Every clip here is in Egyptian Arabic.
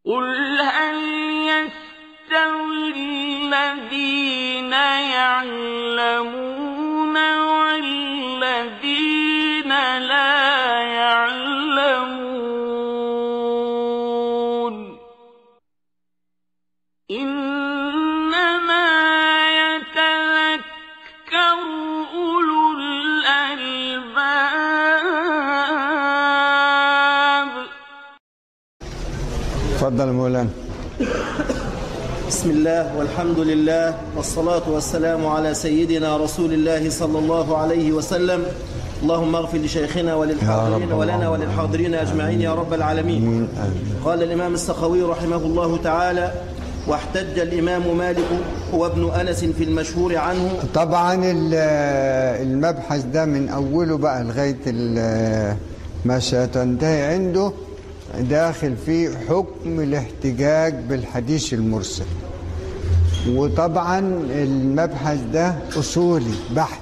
قل هل يستوي الذين يعلمون والذين لا يعلمون إنما يتذكر أولو الألباب تفضل مولانا بسم الله والحمد لله والصلاة والسلام على سيدنا رسول الله صلى الله عليه وسلم اللهم اغفر لشيخنا وللحاضرين رب ولنا اللهم وللحاضرين أجمعين يا رب العالمين آمين. آمين. قال الإمام السخوي رحمه الله تعالى واحتج الإمام مالك هو ابن أنس في المشهور عنه طبعا ال- المبحث ده من أوله بقى لغاية ال- ما ستنتهي عنده داخل فيه حكم الاحتجاج بالحديث المرسل وطبعا المبحث ده أصولي بحت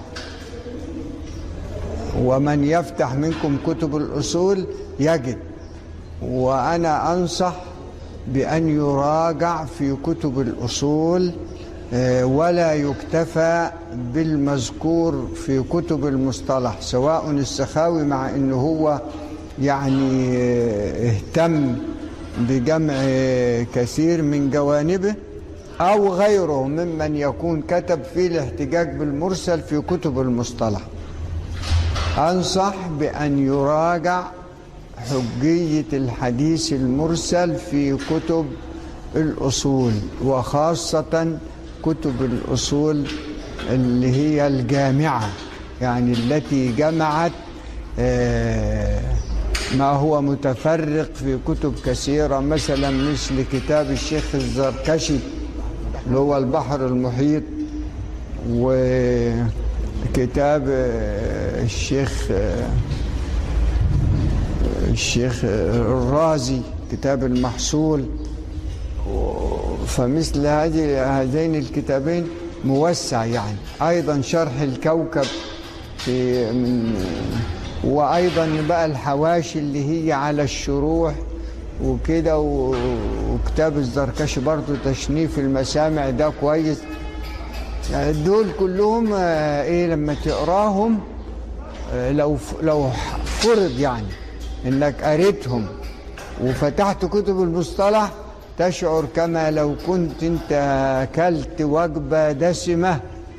ومن يفتح منكم كتب الأصول يجد وأنا أنصح بأن يراجع في كتب الأصول آه، ولا يكتفى بالمذكور في كتب المصطلح سواء السخاوي مع أنه هو يعني آه، اهتم بجمع آه، كثير من جوانبه أو غيره ممن يكون كتب في الاحتجاج بالمرسل في كتب المصطلح أنصح بأن يراجع حجية الحديث المرسل في كتب الأصول وخاصة كتب الأصول اللي هي الجامعة يعني التي جمعت آه، ما هو متفرق في كتب كثيرة مثلا مثل كتاب الشيخ الزركشي اللي هو البحر المحيط وكتاب آه، الشيخ آه، الشيخ الرازي كتاب المحصول فمثل هذه هذين الكتابين موسع يعني ايضا شرح الكوكب في من وايضا بقى الحواشي اللي هي على الشروح وكده و- وكتاب الزركشي برضو تشنيف المسامع ده كويس يعني دول كلهم آه، ايه لما تقراهم آه، لو لو فرض يعني انك قريتهم وفتحت كتب المصطلح تشعر كما لو كنت انت اكلت وجبه دسمه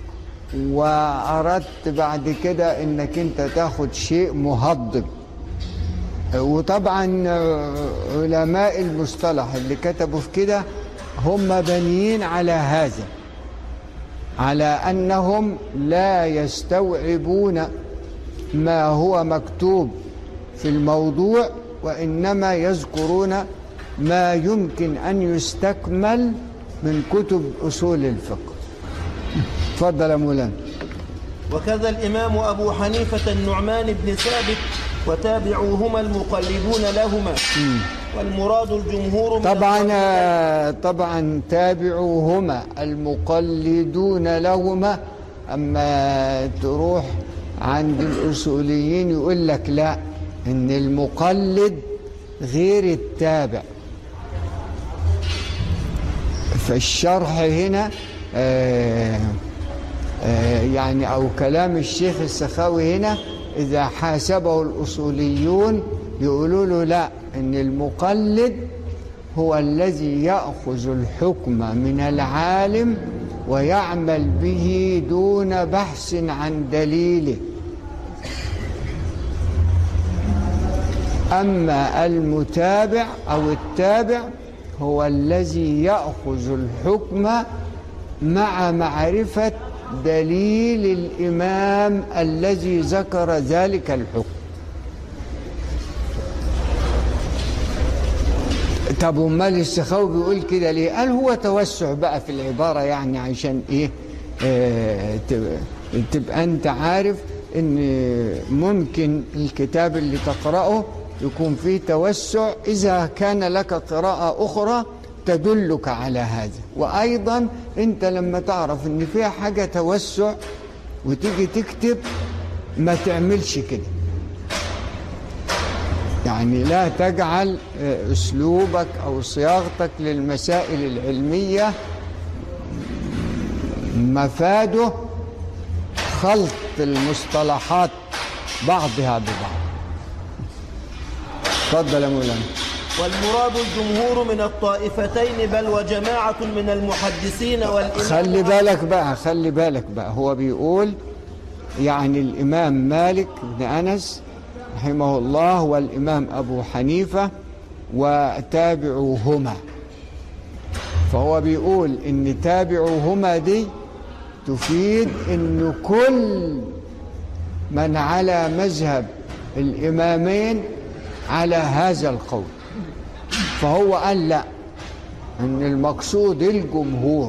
واردت بعد كده انك انت تاخد شيء مهضم وطبعا علماء المصطلح اللي كتبوا في كده هم بنيين على هذا على انهم لا يستوعبون ما هو مكتوب في الموضوع وانما يذكرون ما يمكن ان يستكمل من كتب اصول الفقه تفضل يا مولانا وكذا الإمام أبو حنيفة النعمان بن ثابت وتابعوهما المقلدون لهما والمراد الجمهور من طبعا القليل. آه، طبعا تابعوهما المقلدون لهما اما تروح عند الاصوليين يقول لك لا ان المقلد غير التابع فالشرح هنا آه، آه، يعني او كلام الشيخ السخاوي هنا اذا حاسبه الاصوليون يقولوا له لا ان المقلد هو الذي ياخذ الحكم من العالم ويعمل به دون بحث عن دليله اما المتابع او التابع هو الذي ياخذ الحكم مع معرفه دليل الامام الذي ذكر ذلك الحكم طب امال السخاوي بيقول كده ليه؟ قال هو توسع بقى في العباره يعني عشان ايه؟ آه تبقى, تبقى انت عارف ان ممكن الكتاب اللي تقراه يكون فيه توسع اذا كان لك قراءه اخرى تدلك على هذا وايضا انت لما تعرف ان فيها حاجه توسع وتيجي تكتب ما تعملش كده يعني لا تجعل آه، أسلوبك أو صياغتك للمسائل العلمية مفاده خلط المصطلحات بعضها ببعض تفضل يا مولانا والمراد الجمهور من الطائفتين بل وجماعة من المحدثين والإمام خلي بالك بقى خلي بالك بقى هو بيقول يعني الإمام مالك بن أنس رحمه الله والإمام أبو حنيفة وتابعوهما فهو بيقول إن تابعوهما دي تفيد إن كل من على مذهب الإمامين على هذا القول فهو قال لا ان المقصود الجمهور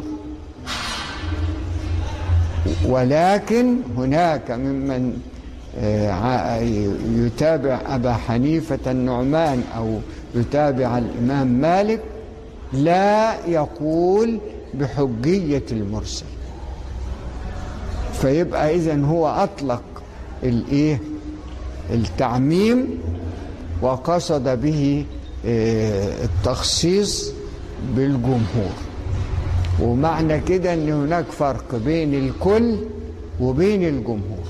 ولكن هناك ممن آه، ع- يتابع أبا حنيفة النعمان أو يتابع الإمام مالك لا يقول بحجية المرسل فيبقى إذن هو أطلق الإيه التعميم وقصد به آه، التخصيص بالجمهور ومعنى كده ان هناك فرق بين الكل وبين الجمهور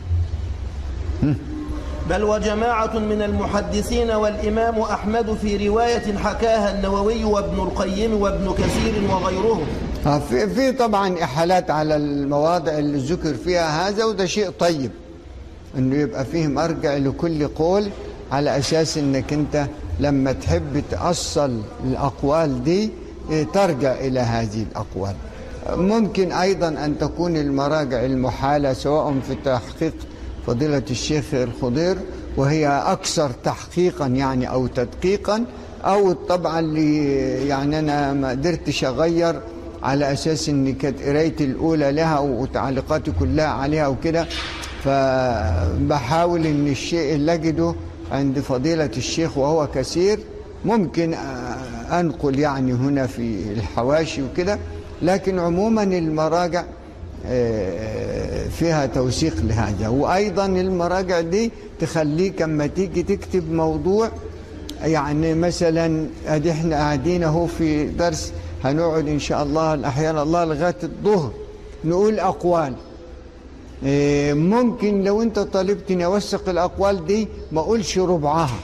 بل وجماعة من المحدثين والإمام أحمد في رواية حكاها النووي وابن القيم وابن كثير وغيرهم آه، في في طبعا احالات على المواضع اللي ذكر فيها هذا وده شيء طيب انه يبقى فيه مرجع لكل قول على اساس انك انت لما تحب تأصل الاقوال دي إيه، ترجع الى هذه الاقوال ممكن ايضا ان تكون المراجع المحالة سواء في تحقيق فضيلة الشيخ الخضير وهي اكثر تحقيقا يعني او تدقيقا او طبعا اللي يعني انا ما قدرتش اغير على اساس ان كانت قرايتي الاولى لها وتعليقاتي كلها عليها وكده فبحاول ان الشيء اللي اجده عند فضيلة الشيخ وهو كثير ممكن آه، انقل يعني هنا في الحواشي وكده لكن عموما المراجع آه، فيها توثيق لهذا وايضا المراجع دي تخليك اما تيجي تكتب موضوع يعني مثلا ادي احنا قاعدين اهو في درس هنقعد ان شاء الله الاحيان الله لغايه الظهر نقول اقوال إيه، ممكن لو انت طالبتني اوثق الاقوال دي ما اقولش ربعها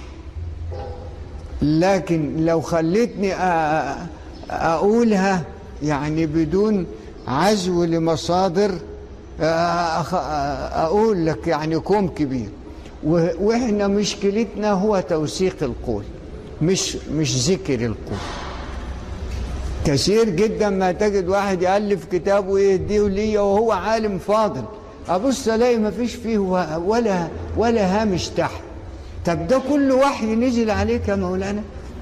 لكن لو خليتني أ- اقولها يعني بدون عزو لمصادر أخ- اقول لك يعني كوم كبير و- واحنا مشكلتنا هو توثيق القول مش مش ذكر القول كثير جدا ما تجد واحد يألف كتاب ويهديه ليا وهو عالم فاضل أبص ألاقي ما فيش فيه و- ولا ولا هامش تحت طب ده كل وحي نزل عليك يا مولانا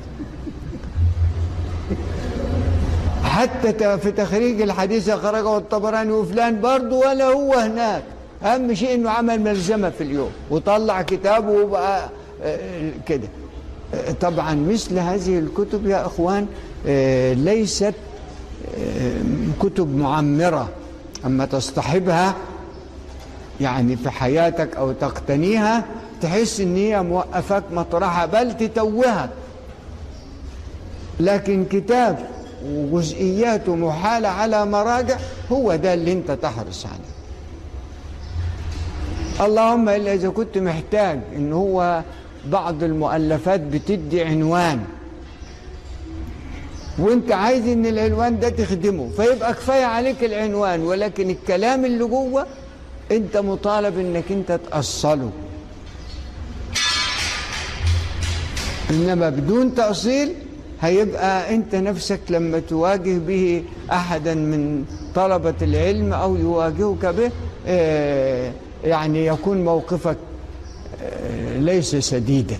حتى ت- في تخريج الحديث خرجه الطبراني وفلان برضه ولا هو هناك أهم شيء إنه عمل ملزمة في اليوم وطلع كتابه وبقى آه، كده آه، طبعا مثل هذه الكتب يا أخوان آه، ليست آه، كتب معمرة أما تصطحبها يعني في حياتك أو تقتنيها تحس إن هي موقفك مطرحها بل تتوهك لكن كتاب وجزئياته محالة على مراجع هو ده اللي انت تحرص عليه اللهم إلا إذا كنت محتاج إن هو بعض المؤلفات بتدي عنوان وانت عايز ان العنوان ده تخدمه فيبقى كفايه عليك العنوان ولكن الكلام اللي جوه انت مطالب انك انت تأصله انما بدون تأصيل هيبقى انت نفسك لما تواجه به احدا من طلبة العلم او يواجهك به آه، يعني يكون موقفك آه، ليس سديدا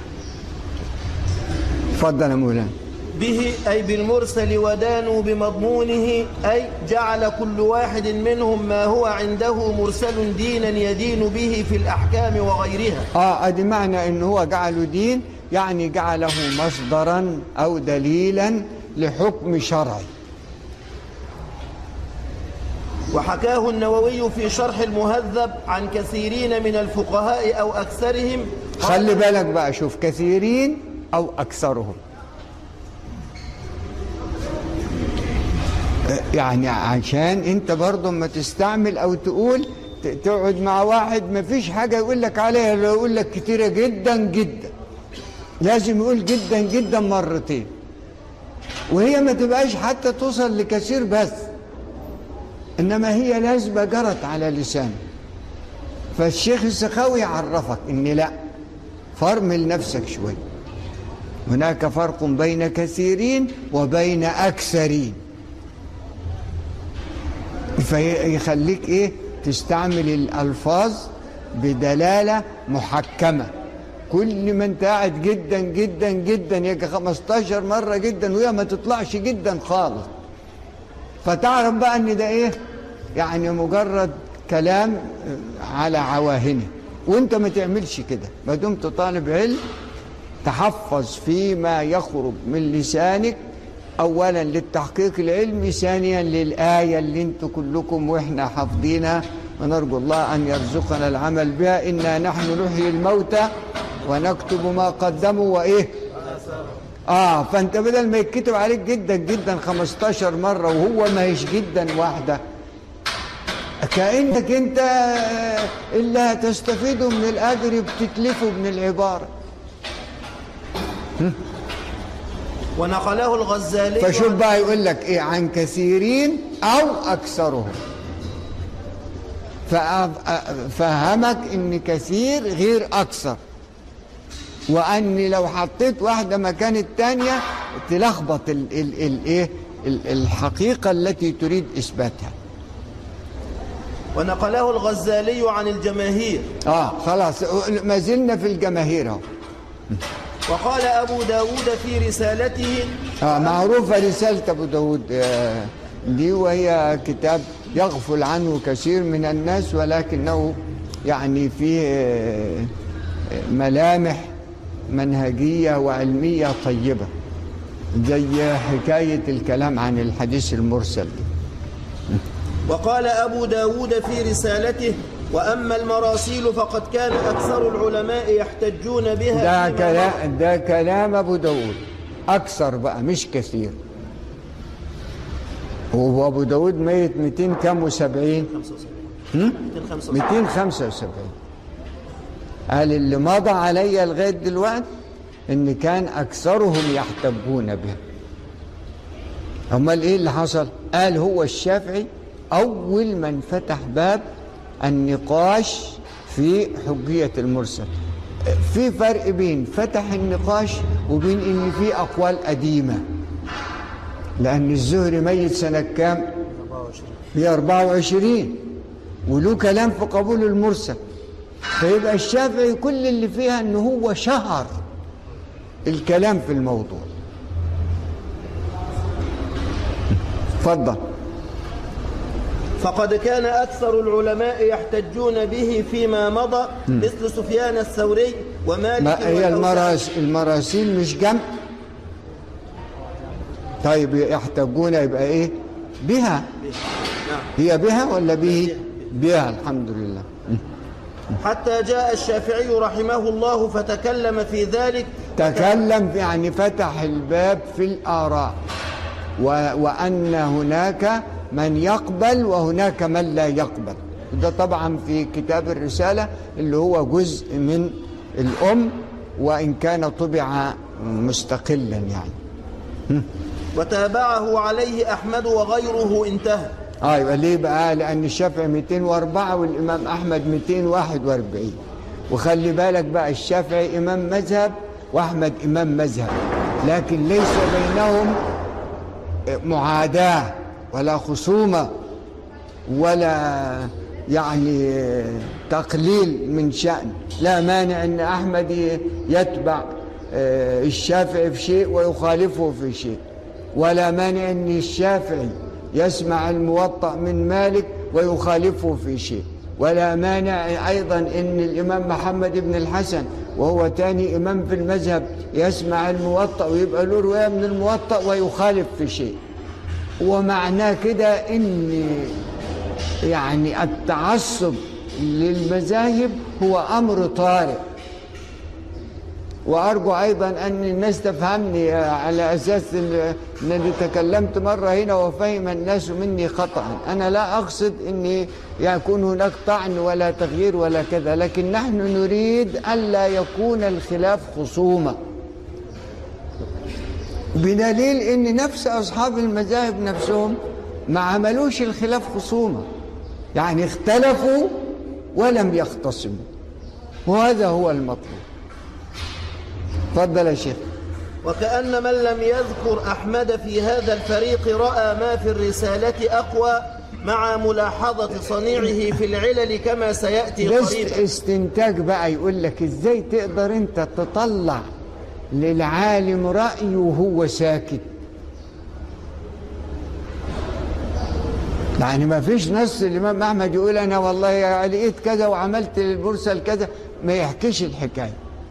تفضل يا مولانا به أي بالمرسل ودانوا بمضمونه أي جعل كل واحد منهم ما هو عنده مرسل دينا يدين به في الأحكام وغيرها اه ادي معنى ان هو جعله دين يعني جعله مصدرا او دليلا لحكم شرعي وحكاه النووي في شرح المهذب عن كثيرين من الفقهاء أو أكثرهم خلي بالك بقى شوف كثيرين أو أكثرهم يعني عشان انت برضه ما تستعمل او تقول ت- تقعد مع واحد ما فيش حاجة يقول لك عليها لو يقول لك كتيرة جدا جدا لازم يقول جدا جدا مرتين وهي ما تبقاش حتى توصل لكثير بس انما هي لازمة جرت على لسانه فالشيخ السخاوي عرفك ان لا فرمل نفسك شوي هناك فرق بين كثيرين وبين اكثرين فيخليك ايه تستعمل الالفاظ بدلاله محكمه كل ما انت قاعد جدا جدا جدا يجي 15 مره جدا وهي ما تطلعش جدا خالص فتعرف بقى ان ده ايه يعني مجرد كلام على عواهنه وانت ما تعملش كده ما دمت طالب علم تحفظ فيما يخرج من لسانك اولا للتحقيق العلمي ثانيا للايه اللي انتم كلكم واحنا حافظينها ونرجو الله ان يرزقنا العمل بها انا نحن نحيي الموتى ونكتب ما قدموا وايه اه فانت بدل ما يتكتب عليك جدا جدا 15 مره وهو ما هيش جدا واحده كانك انت اللي هتستفيده من الاجر بتتلفه من العباره ونقله الغزالي فشوف عن- بقى يقول لك ايه عن كثيرين او اكثرهم ففهمك ان كثير غير اكثر وان لو حطيت واحده مكان الثانيه تلخبط ال ال ال ايه ال- الحقيقه التي تريد اثباتها ونقله الغزالي عن الجماهير اه خلاص ما زلنا في الجماهير اهو وقال أبو داود في رسالته آه معروفة رسالة أبو داود آه دي وهي كتاب يغفل عنه كثير من الناس ولكنه يعني فيه آه ملامح منهجية وعلمية طيبة زي حكاية الكلام عن الحديث المرسل وقال أبو داود في رسالته وأما المراسيل فقد كان أكثر العلماء يحتجون بها ده فيما مضى. كلام ده كلام أبو داود أكثر بقى مش كثير هو أبو داود ميت 200 كام وسبعين 275 275 قال اللي مضى عليا لغايه دلوقتي ان كان اكثرهم يحتجون به امال ايه اللي حصل قال هو الشافعي اول من فتح باب النقاش في حجيه المرسل في فرق بين فتح النقاش وبين ان في اقوال قديمه لان الزهري ميت سنه كام 124 وله كلام في قبول المرسل فيبقى الشافعي كل اللي فيها ان هو شهر الكلام في الموضوع اتفضل فقد كان أكثر العلماء يحتجون به فيما مضى مثل سفيان الثوري ومالك ما هي والأوزاعي. المراس المراسيل مش جمع طيب يحتاجون يبقى ايه بها نعم. هي بها ولا به بها الحمد لله حتى جاء الشافعي رحمه الله فتكلم في ذلك تكلم يعني فتح الباب في الآراء و... وأن هناك من يقبل وهناك من لا يقبل ده طبعا في كتاب الرسالة اللي هو جزء من الأم وإن كان طبع مستقلا يعني وتابعه عليه أحمد وغيره انتهى اه يبقى ليه بقى لان الشافعي 204 والامام احمد 241 وخلي بالك بقى الشافعي امام مذهب واحمد امام مذهب لكن ليس بينهم معاداه ولا خصومه ولا يعني تقليل من شأن لا مانع ان احمد يتبع آه، الشافعي في شيء ويخالفه في شيء ولا مانع ان الشافعي يسمع الموطأ من مالك ويخالفه في شيء ولا مانع ايضا ان الامام محمد بن الحسن وهو تاني امام في المذهب يسمع الموطأ ويبقى له روايه من الموطأ ويخالف في شيء ومعناه كده ان يعني التعصب للمذاهب هو امر طارئ وأرجو أيضا أن الناس تفهمني على أساس إن- أنني تكلمت مرة هنا وفهم الناس مني خطأ أنا لا أقصد أن يكون هناك طعن ولا تغيير ولا كذا لكن نحن نريد ألا يكون الخلاف خصومة بدليل ان نفس اصحاب المذاهب نفسهم ما عملوش الخلاف خصومه يعني اختلفوا ولم يختصموا وهذا هو المطلوب تفضل يا شيخ وكأن من لم يذكر أحمد في هذا الفريق رأى ما في الرسالة أقوى مع ملاحظة صنيعه في العلل كما سيأتي ده قريبا استنتاج بقى يقول لك ازاي تقدر انت تطلع للعالم رأيه وهو ساكت يعني ما فيش نص الإمام أحمد يقول أنا والله لقيت كذا وعملت للمرسل كذا ما يحكيش الحكاية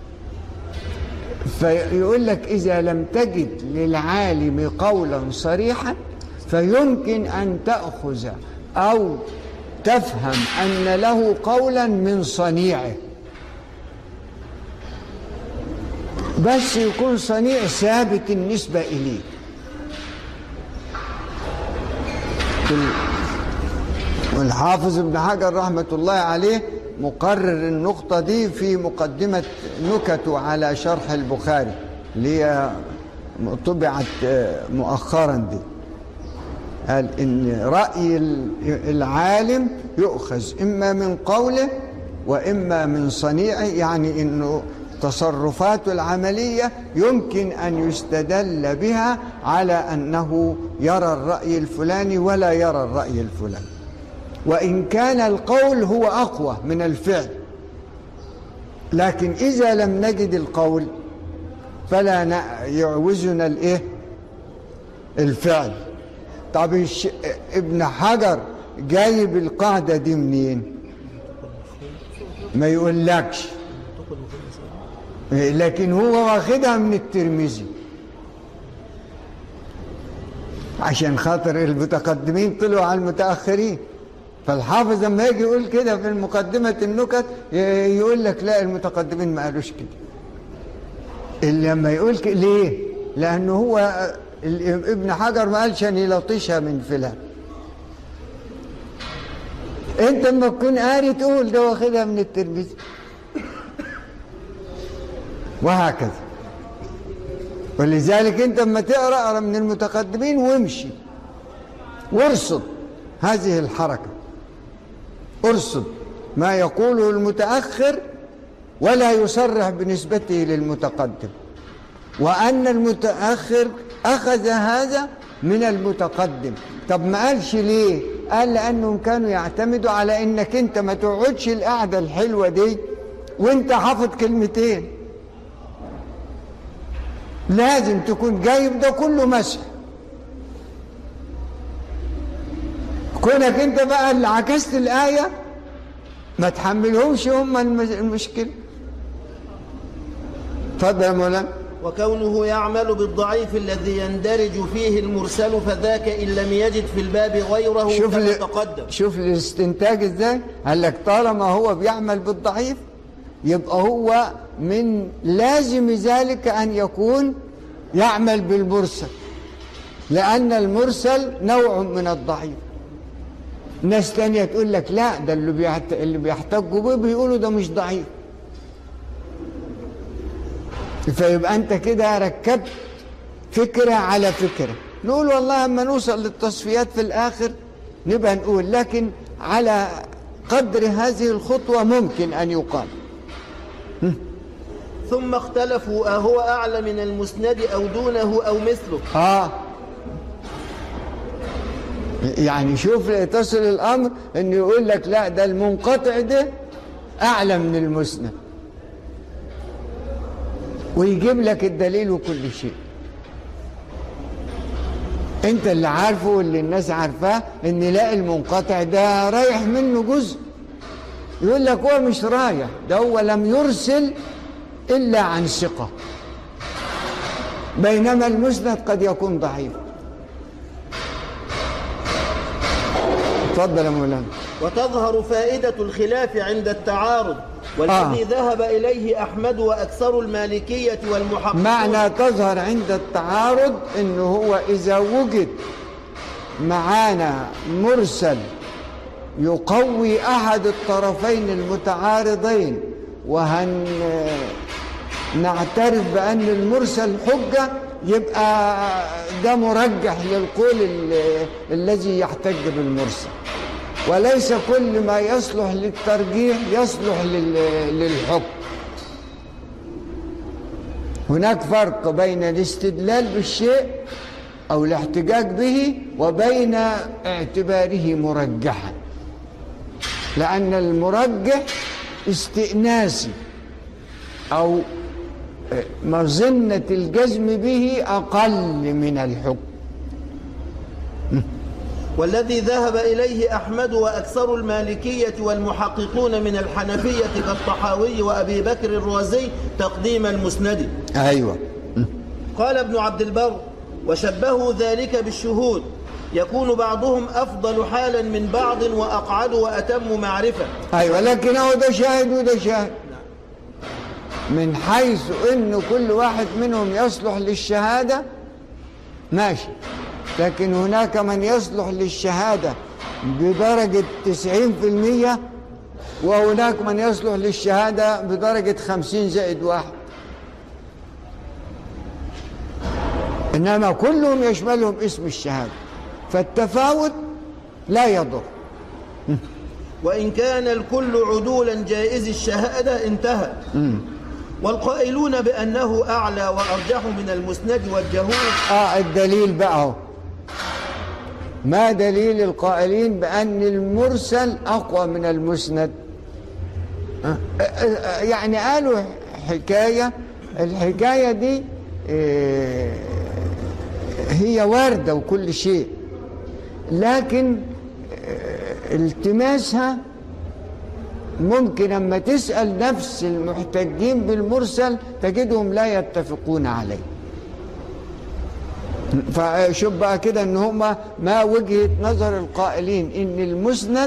فيقول لك إذا لم تجد للعالم قولا صريحا فيمكن أن تأخذ أو تفهم أن له قولا من صنيعه بس يكون صنيع ثابت النسبة إليه والحافظ ابن حجر رحمة الله عليه مقرر النقطة دي في مقدمة نكته على شرح البخاري اللي هي طبعت مؤخرا دي قال إن رأي العالم يؤخذ إما من قوله وإما من صنيعه يعني إنه تصرفاته العملية يمكن أن يستدل بها على أنه يرى الرأي الفلاني ولا يرى الرأي الفلاني وإن كان القول هو أقوى من الفعل لكن إذا لم نجد القول فلا يعوزنا الإيه الفعل طب الش... ابن حجر جايب القاعدة دي منين ما يقولكش لكن هو واخدها من الترمذي عشان خاطر المتقدمين طلعوا على المتأخرين فالحافظ لما يجي يقول كده في مقدمة النكت يقول لك لا المتقدمين ما قالوش كده اللي لما يقول كده ليه لأنه هو ابن حجر ما قالش أن يلطشها من فلان انت لما تكون قاري تقول ده واخدها من الترمذي وهكذا ولذلك انت لما تقرا اقرا من المتقدمين وامشي وارصد هذه الحركه ارصد ما يقوله المتاخر ولا يصرح بنسبته للمتقدم وان المتاخر اخذ هذا من المتقدم طب ما قالش ليه قال لانهم كانوا يعتمدوا على انك انت ما تقعدش القعده الحلوه دي وانت حافظ كلمتين لازم تكون جايب ده كله مسح كونك انت بقى اللي عكست الآية ما تحملهمش هم المشكلة اتفضل يا مولانا وكونه يعمل بالضعيف الذي يندرج فيه المرسل فذاك إن لم يجد في الباب غيره شوف كما ال- تقدم شوف الاستنتاج ازاي قال لك طالما هو بيعمل بالضعيف يبقى هو من لازم ذلك أن يكون يعمل بالمرسل لأن المرسل نوع من الضعيف ناس تانية تقول لك لا ده اللي بيحت... اللي بيحتجوا به بيقولوا ده مش ضعيف فيبقى أنت كده ركبت فكرة على فكرة نقول والله أما نوصل للتصفيات في الآخر نبقى نقول لكن على قدر هذه الخطوة ممكن أن يقال ثم اختلفوا أهو أعلى من المسند أو دونه أو مثله اه يعني شوف تصل الامر انه يقول لك لا ده المنقطع ده اعلى من المسند ويجيب لك الدليل وكل شيء انت اللي عارفه واللي الناس عارفاه ان لا المنقطع ده رايح منه جزء يقول لك هو مش رايح ده هو لم يرسل الا عن ثقه بينما المسند قد يكون ضعيف اتفضل يا مولانا وتظهر فائدة الخلاف عند التعارض والذي آه. ذهب إليه أحمد وأكثر المالكية والمحققون معنى تظهر عند التعارض انه هو اذا وجد معانا مرسل يقوي احد الطرفين المتعارضين وهن نعترف بان المرسل حجه يبقى ده مرجح للقول ال- الذي يحتج بالمرسل وليس كل ما يصلح للترجيح يصلح لل- للحكم هناك فرق بين الاستدلال بالشيء أو الاحتجاج به وبين اعتباره مرجحا لأن المرجح استئناسي أو مظنة الجزم به أقل من الحكم والذي ذهب إليه أحمد وأكثر المالكية والمحققون من الحنفية كالطحاوي وأبي بكر الرازي تقديم المسند أيوة قال ابن عبد البر وشبهوا ذلك بالشهود يكون بعضهم أفضل حالا من بعض وأقعد وأتم معرفة أيوة لكن هو ده شاهد وده شاهد من حيث أن كل واحد منهم يصلح للشهادة ماشي لكن هناك من يصلح للشهادة بدرجة 90% وهناك من يصلح للشهادة بدرجة 50 زائد واحد إنما كلهم يشملهم اسم الشهادة فالتفاوت لا يضر وإن كان الكل عدولا جائز الشهادة انتهى والقائلون بأنه أعلى وأرجح من المسند والجهود اه الدليل بقى اهو ما دليل القائلين بأن المرسل أقوى من المسند آه، آه، آه، يعني قالوا حكاية الحكاية دي آه، هي واردة وكل شيء لكن آه، التماسها ممكن اما تسأل نفس المحتجين بالمرسل تجدهم لا يتفقون عليه فشوف بقى كده ان هما ما وجهة نظر القائلين ان المسند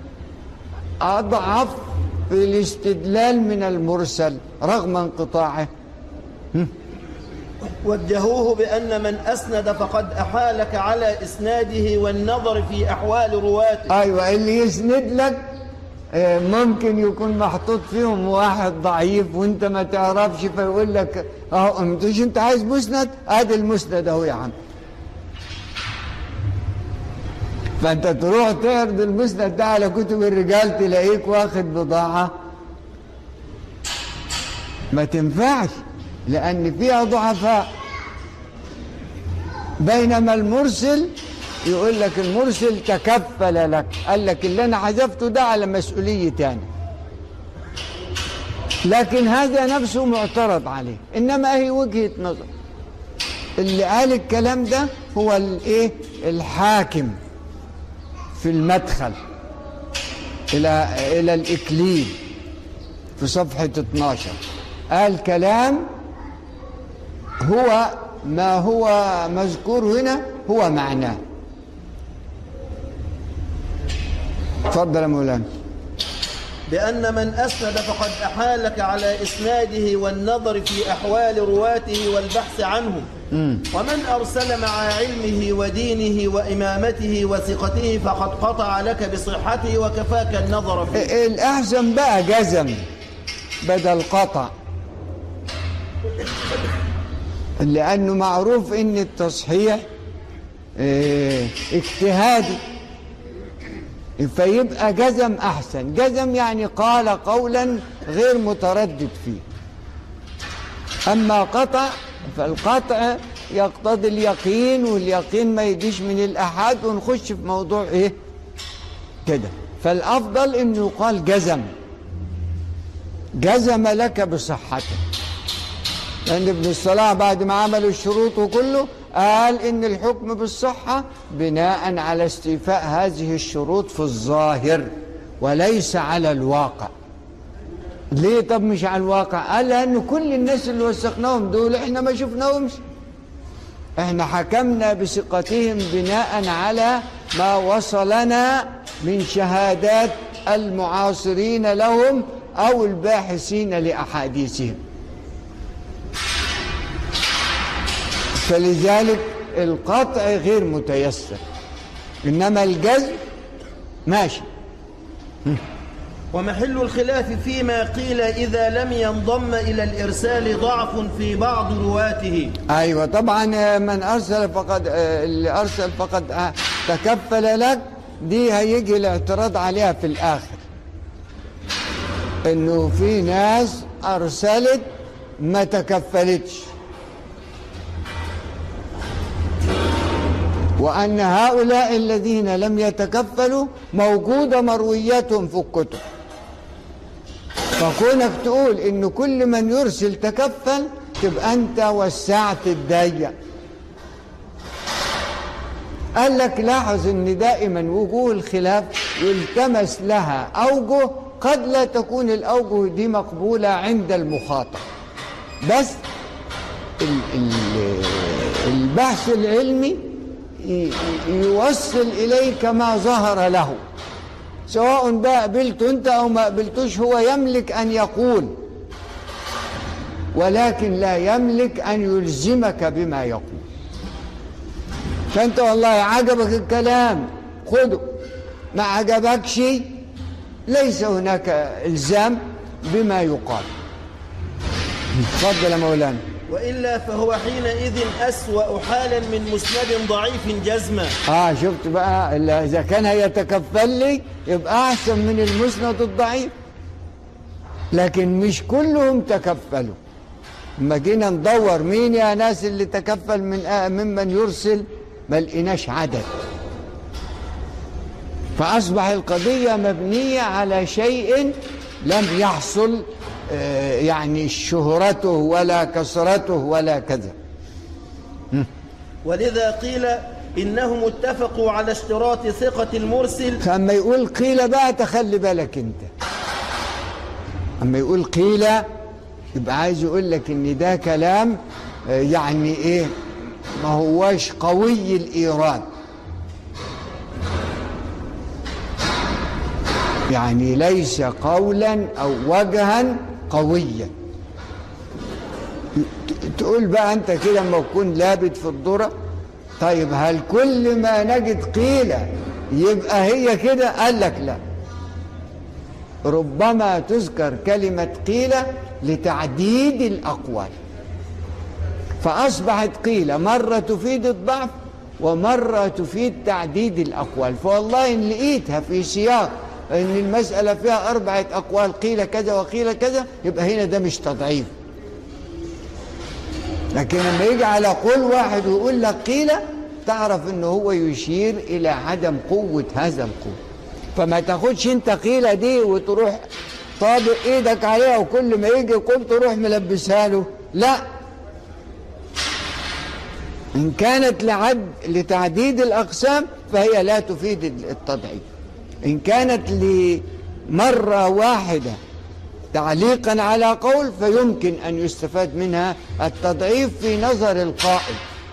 اضعف في الاستدلال من المرسل رغم انقطاعه وجهوه بأن من أسند فقد أحالك على إسناده والنظر في أحوال رواته ايوه اللي يسند لك آه، ممكن يكون محطوط فيهم واحد ضعيف وانت ما تعرفش فيقول لك اهو مش انت عايز مسند ادي المسند اهو يا عم فانت تروح تعرض المسند ده على كتب الرجال تلاقيك واخد بضاعه ما تنفعش لان فيها ضعفاء بينما المرسل يقول لك المرسل تكفل لك قال لك اللي انا حذفته ده على مسؤوليتي انا لكن هذا نفسه معترض عليه انما هي وجهة نظر اللي قال الكلام ده هو الايه الحاكم في المدخل الى الى الاكليل في صفحة 12 قال كلام هو ما هو مذكور هنا هو معناه تفضل يا مولانا بأن من أسند فقد أحالك على إسناده والنظر في أحوال رواته والبحث عنهم ومن أرسل مع علمه ودينه وإمامته وثقته فقد قطع لك بصحته وكفاك النظر فيه الأحسن بقى جزم بدل قطع لأنه معروف إن التصحيح اه، اجتهادي فيبقى جزم أحسن جزم يعني قال قولا غير متردد فيه أما قطع فالقطع يقتضي اليقين واليقين ما يجيش من الأحد ونخش في موضوع إيه كده فالأفضل إنه يقال جزم جزم لك بصحته لأن ابن الصلاح بعد ما عمل الشروط وكله قال إن الحكم بالصحة بناء على استيفاء هذه الشروط في الظاهر وليس على الواقع ليه طب مش على الواقع قال لأن كل الناس اللي وثقناهم دول احنا ما شفناهمش احنا حكمنا بثقتهم بناء على ما وصلنا من شهادات المعاصرين لهم أو الباحثين لأحاديثهم فلذلك القطع غير متيسر إنما الجزم ماشي ومحل الخلاف فيما قيل إذا لم ينضم إلى الإرسال ضعف في بعض رواته ايوه طبعا آه، من ارسل فقد آه، اللي ارسل فقد آه، تكفل لك دي هيجي الاعتراض عليها في الاخر انه في ناس ارسلت ما تكفلتش وان هؤلاء الذين لم يتكفلوا موجوده مروياتهم في الكتب فكونك تقول ان كل من يرسل تكفل تبقى انت وسعت الضيق قال لك لاحظ ان دائما وجوه الخلاف يلتمس لها اوجه قد لا تكون الاوجه دي مقبوله عند المخاطب بس ال- ال- البحث العلمي ي- يوصل اليك ما ظهر له سواء بقى قبلته انت او ما قبلتوش هو يملك ان يقول ولكن لا يملك ان يلزمك بما يقول فانت والله عجبك الكلام خده ما عجبكش ليس هناك الزام بما يقال تفضل يا مولانا وإلا فهو حينئذ أسوأ حالا من مسند ضعيف جزما اه شفت بقى ال- اذا كان هيتكفل لي يبقى احسن من المسند الضعيف لكن مش كلهم تكفلوا لما جينا ندور مين يا ناس اللي تكفل من آه ممن يرسل ما لقيناش عدد فاصبح القضيه مبنيه على شيء لم يحصل آه، يعني شهرته ولا كثرته ولا كذا ولذا قيل إنهم اتفقوا على اشتراط ثقة المرسل فأما يقول قيل بقى تخلي بالك انت أما يقول قيل يبقى عايز يقول لك ان ده كلام آه، يعني ايه ما هواش قوي الإيراد يعني ليس قولا أو وجها قويا ت- تقول بقى انت كده لما تكون لابد في الذره طيب هل كل ما نجد قيل يبقى هي كده قال لك لا ربما تذكر كلمة قيل لتعديد الأقوال فأصبحت قيل مرة تفيد الضعف ومرة تفيد تعديد الأقوال فوالله إن لقيتها في سياق إن المسألة فيها أربعة أقوال قيل كذا وقيل كذا يبقى هنا ده مش تضعيف لكن لما يجي على قول واحد ويقول لك قيل تعرف انه هو يشير الى عدم قوة هذا القول فما تاخدش انت قيلة دي وتروح طابق ايدك عليها وكل ما يجي يقول تروح ملبسها له لا ان كانت لعد لتعديد الاقسام فهي لا تفيد التضعيف ان كانت لمرة واحدة تعليقا على قول فيمكن أن يستفاد منها التضعيف في نظر القائل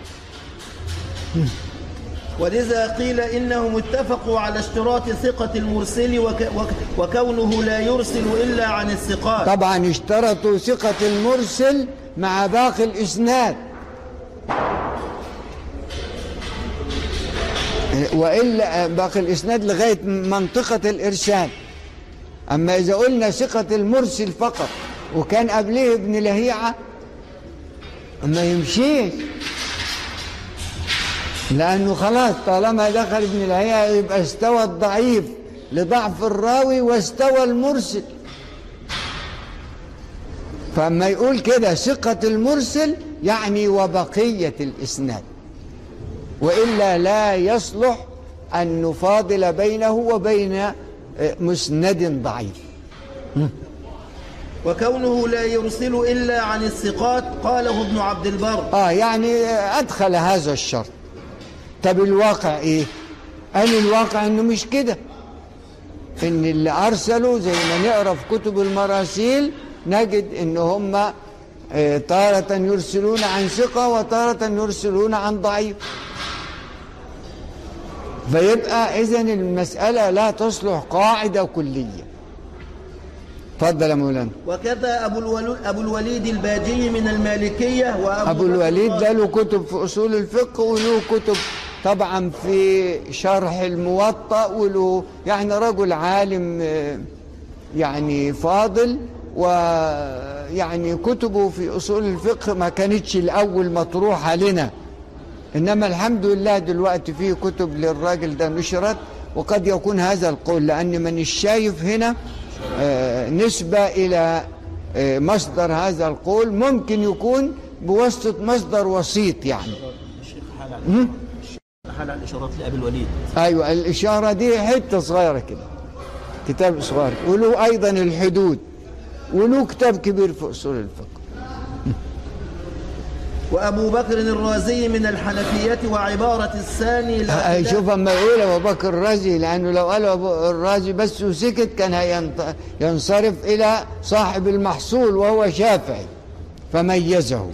ولذا قيل إنهم اتفقوا على اشتراط ثقة المرسل وك وك وكونه لا يرسل إلا عن الثقات طبعا اشترطوا ثقة المرسل مع باقي الإسناد وإلا باقي الإسناد لغاية منطقة الإرسال أما إذا قلنا ثقة المرسل فقط وكان قبله ابن لهيعة ما يمشيش لأنه خلاص طالما دخل ابن لهيعة يبقى استوى الضعيف لضعف الراوي واستوى المرسل فأما يقول كده ثقة المرسل يعني وبقية الإسناد وإلا لا يصلح أن نفاضل بينه وبين مسند ضعيف وكونه لا يرسل إلا عن الثقات قاله ابن عبد البر آه يعني أدخل هذا الشرط طب الواقع إيه قال الواقع إنه مش كده إن اللي أرسلوا زي ما نقرأ في كتب المراسيل نجد إن هم آه، تارة يرسلون عن ثقة وتارة يرسلون عن ضعيف فيبقى إذن المسألة لا تصلح قاعدة كلية اتفضل يا مولانا وكذا أبو, الولو أبو الوليد الباجي من المالكية وأبو أبو بكر الوليد ده الرازي. له كتب في أصول الفقه وله كتب طبعا في شرح الموطأ وله يعني رجل عالم آه، يعني فاضل ويعني كتبه في أصول الفقه ما كانتش الأول مطروحة لنا إنما الحمد لله دلوقتي في كتب للراجل ده نشرت وقد يكون هذا القول لأن من الشايف هنا آه، نسبة إلى آه، مصدر هذا القول ممكن يكون بواسطة مصدر وسيط يعني الشيخ حال على الشيخ حال على الإشارات لأبي الوليد أيوة الإشارة دي حتة صغيرة كده كتاب صغير وله أيضا الحدود وله كتاب كبير في أصول الفقه وأبو بكر الرازي من الحنفية وعبارة الثاني لا آه، خلاف- شوف اما يقول ابو بكر الرازي لانه لو قال ابو الرازي بس وسكت كان هينط- ينصرف الى صاحب المحصول وهو شافعي فميزه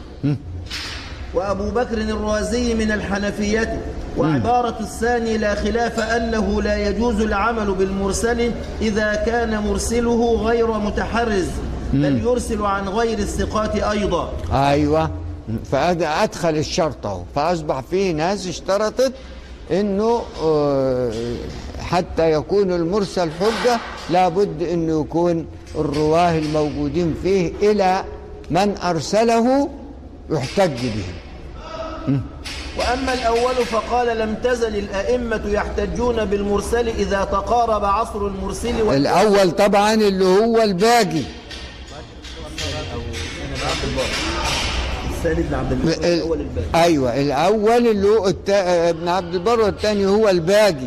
وأبو بكر الرازي من الحنفية وعبارة الثاني لا خلاف أنه لا يجوز العمل بالمرسل إذا كان مرسله غير متحرز بل يرسل عن غير الثقات أيضا ايوه فادخل الشرط اهو فاصبح فيه ناس اشترطت انه آه، حتى يكون المرسل حجه لابد انه يكون الرواه الموجودين فيه الى من ارسله يحتج به وأما الأول فقال لم تزل الأئمة يحتجون بالمرسل إذا تقارب عصر المرسل وال- الاول طبعا اللي هو الباقي الثاني ابن عبد البر الأول الباقي ايوه الاول اللي هو التا... ابن عبد البر والثاني هو الباقي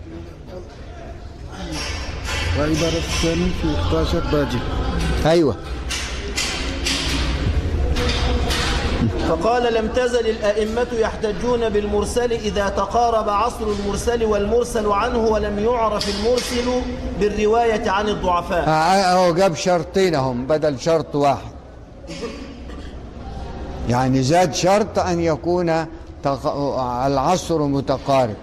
وعبارة الثاني في 11 باجي ايوه فقال لم تزل الأئمة يحتجون بالمرسل إذا تقارب عصر المرسل والمرسل عنه ولم يعرف المرسل بالرواية عن الضعفاء آه، هو جاب شرطين هم بدل شرط واحد يعني زاد شرط ان يكون تق... العصر متقارب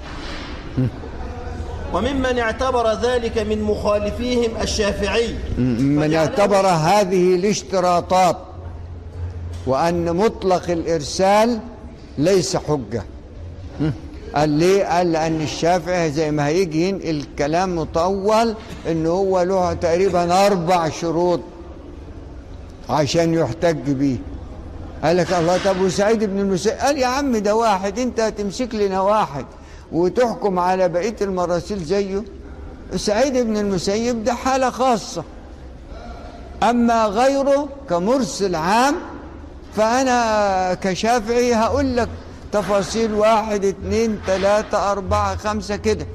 وممن اعتبر ذلك من مخالفيهم الشافعي من فجعله- اعتبر هذه الاشتراطات وأن مطلق الإرسال ليس حجة قال ليه؟ قال لأن الشافعي زي ما هيجي ينقل الكلام مطول إن هو له تقريبا أربع شروط عشان يحتج بيه قال لك الله طب وسعيد بن المسيب قال يا عم ده واحد انت هتمسك لنا واحد وتحكم على بقية المراسيل زيه سعيد بن المسيب ده حالة خاصة أما غيره كمرسل عام فأنا كشافعي هقول لك تفاصيل واحد اتنين تلاتة أربعة خمسة كده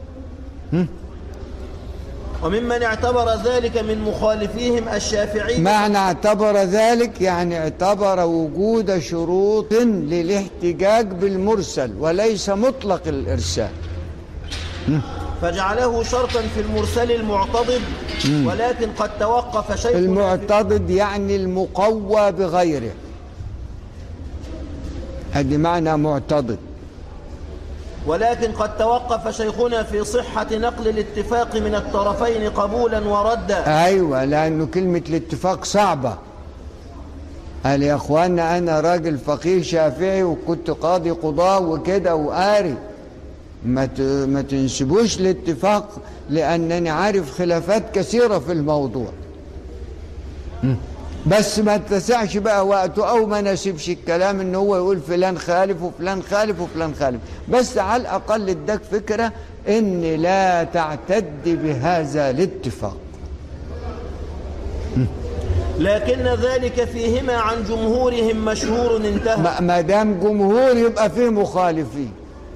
وممن اعتبر ذلك من مخالفيهم الشافعي معنى اعتبر ذلك يعني اعتبر وجود شروط للاحتجاج بالمرسل وليس مطلق الإرسال فجعله شرطا في المرسل المعتضد ولكن قد توقف شيخنا في- المعتضد يعني المقوى بغيره هذه معنى معتضد ولكن قد توقف شيخنا في صحة نقل الاتفاق من الطرفين قبولا وردا ايوه لانه كلمه الاتفاق صعبه قال يا اخوانا انا راجل فقيه شافعي وكنت قاضي قضاء وكده وقاري ما ت- ما تنسبوش الاتفاق لانني عارف خلافات كثيره في الموضوع م. بس ما اتسعش بقى وقته او ما نسيبش الكلام ان هو يقول فلان خالف وفلان خالف وفلان خالف بس على الاقل اداك فكره ان لا تعتد بهذا الاتفاق لكن ذلك فيهما عن جمهورهم مشهور انتهى ما- ما دام جمهور يبقى فيه مخالفين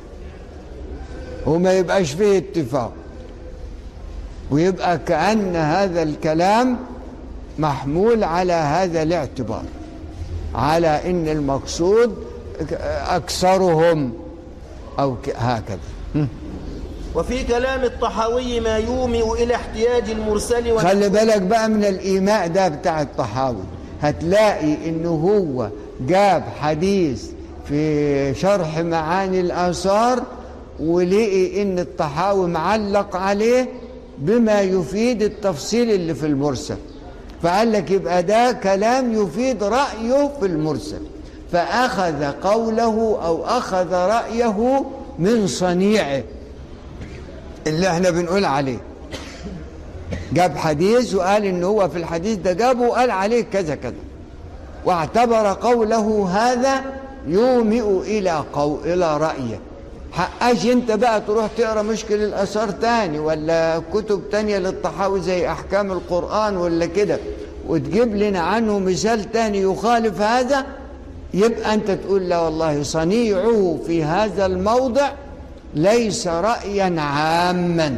وما يبقاش فيه اتفاق ويبقى كأن هذا الكلام محمول على هذا الاعتبار على ان المقصود اكثرهم او ك- هكذا وفي كلام الطحاوي ما يومئ إلى احتياج المرسل خلي بالك بقى من الإيماء ده بتاع الطحاوي هتلاقي إنه هو جاب حديث في شرح معاني الآثار ولقي إن الطحاوي معلق عليه بما يفيد التفصيل اللي في المرسل فقال لك يبقى ده كلام يفيد رأيه في المرسل فأخذ قوله أو أخذ رأيه من صنيعه اللي احنا بنقول عليه جاب حديث وقال ان هو في الحديث ده جابه وقال عليه كذا كذا واعتبر قوله هذا يومئ الى قو الى رايه حقاش انت بقى تروح تقرا مشكل الاثار تاني ولا كتب تانية للطحاوي زي احكام القران ولا كده وتجيب لنا عنه مثال تاني يخالف هذا يبقى انت تقول لا والله صنيعه في هذا الموضع ليس رايا عاما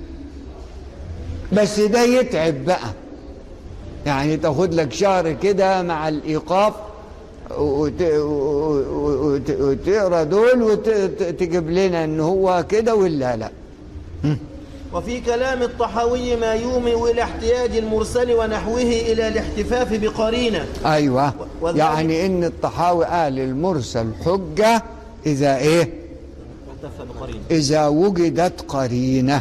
بس ده يتعب بقى يعني تاخد لك شهر كده مع الايقاف وت- وت- وتقرا دول وتجيب لنا ان هو كده ولا لا وفي كلام الطحاوي ما يومئ إلى احتياج المرسل ونحوه إلى الاحتفاف بقرينة ايوه وذلك- يعني ان الطحاوي قال المرسل حجه اذا ايه احتف بقرينة اذا وجدت قرينه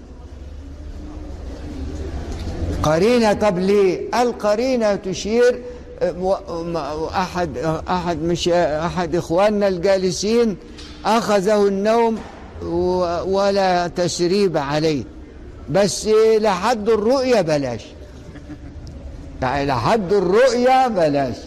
قرينه طب ليه القرينه تشير و- م- احد احد مش احد اخواننا الجالسين اخذه النوم و- ولا تسريب عليه بس لحد الرؤيه بلاش يعني لحد الرؤيه بلاش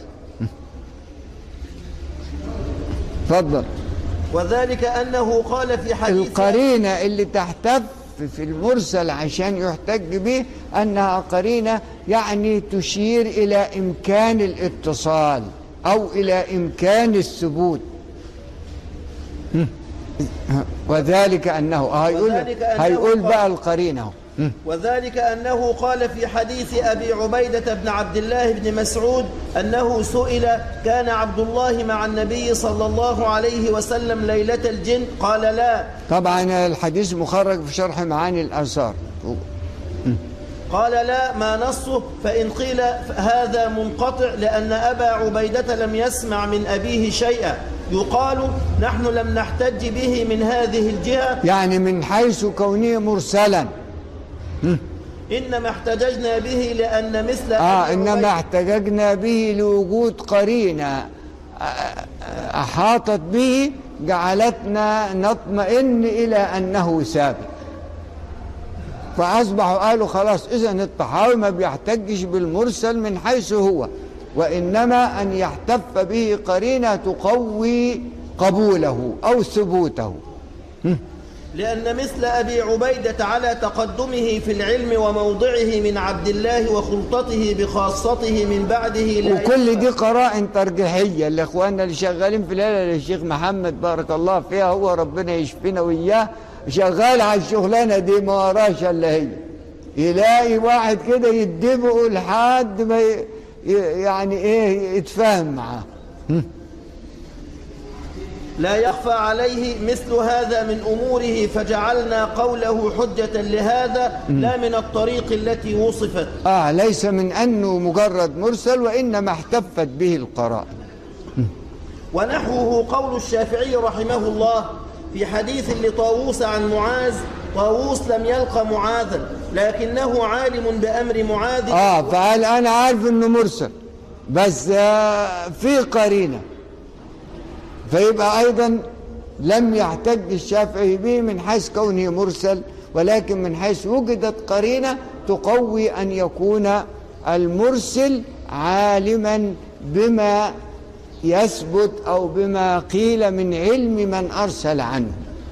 اتفضل وذلك أنه قال في حديث القرينة اللي تحتف في المرسل عشان يحتج به أنها قرينة يعني تشير إلى إمكان الاتصال أو إلى إمكان الثبوت هم. وذلك أنه هيقول, وذلك أنه هيقول قال- بقى القرينة أهو. هم. وذلك أنه قال في حديث أبي عبيدة بن عبد الله بن مسعود أنه سئل كان عبد الله مع النبي صلى الله عليه وسلم ليلة الجن قال لا طبعا الحديث مخرج في شرح معاني الآثار قال لا ما نصه فإن قيل هذا منقطع لأن أبا عبيدة لم يسمع من أبيه شيئا يقال نحن لم نحتج به من هذه الجهة يعني من حيث كونه مرسلا إنما احتججنا به لأن مثل آه أبي إنما عبيدة- احتججنا به لوجود قرينة آه، آه، أحاطت به جعلتنا نطمئن إلى أنه ثابت فأصبحوا قالوا خلاص إذا الطحاوي ما بيحتجش بالمرسل من حيث هو وإنما أن يحتف به قرينة تقوي قبوله أو ثبوته لأن مثل أبي عبيدة على تقدمه في العلم وموضعه من عبد الله وخلطته بخاصته من بعده لا وكل دي قرائن ترجيحيه لاخواننا اللي شغالين في الهلال الشيخ محمد بارك الله فيها هو ربنا يشفينا وياه شغال على الشغلانه دي ما وراش الا هي يلاقي واحد كده يدبقه لحد ما ي- ي- يعني ايه يتفاهم معاه لا يخفى عليه مثل هذا من أموره فجعلنا قوله حجة لهذا لا من الطريق التي وصفت اه ليس من انه مجرد مرسل وانما احتفت به القرائن ونحوه قول الشافعي رحمه الله في حديث لطاووس عن معاذ طاووس لم يلق معاذا لكنه عالم بأمر معاذ اه فقال انا عارف انه مرسل بس آه في قرينه فيبقى ايضا لم يحتج الشافعي به من حيث كونه مرسل ولكن من حيث وجدت قرينه تقوي ان يكون المرسل عالما بما يثبت او بما قيل من علم من ارسل عنه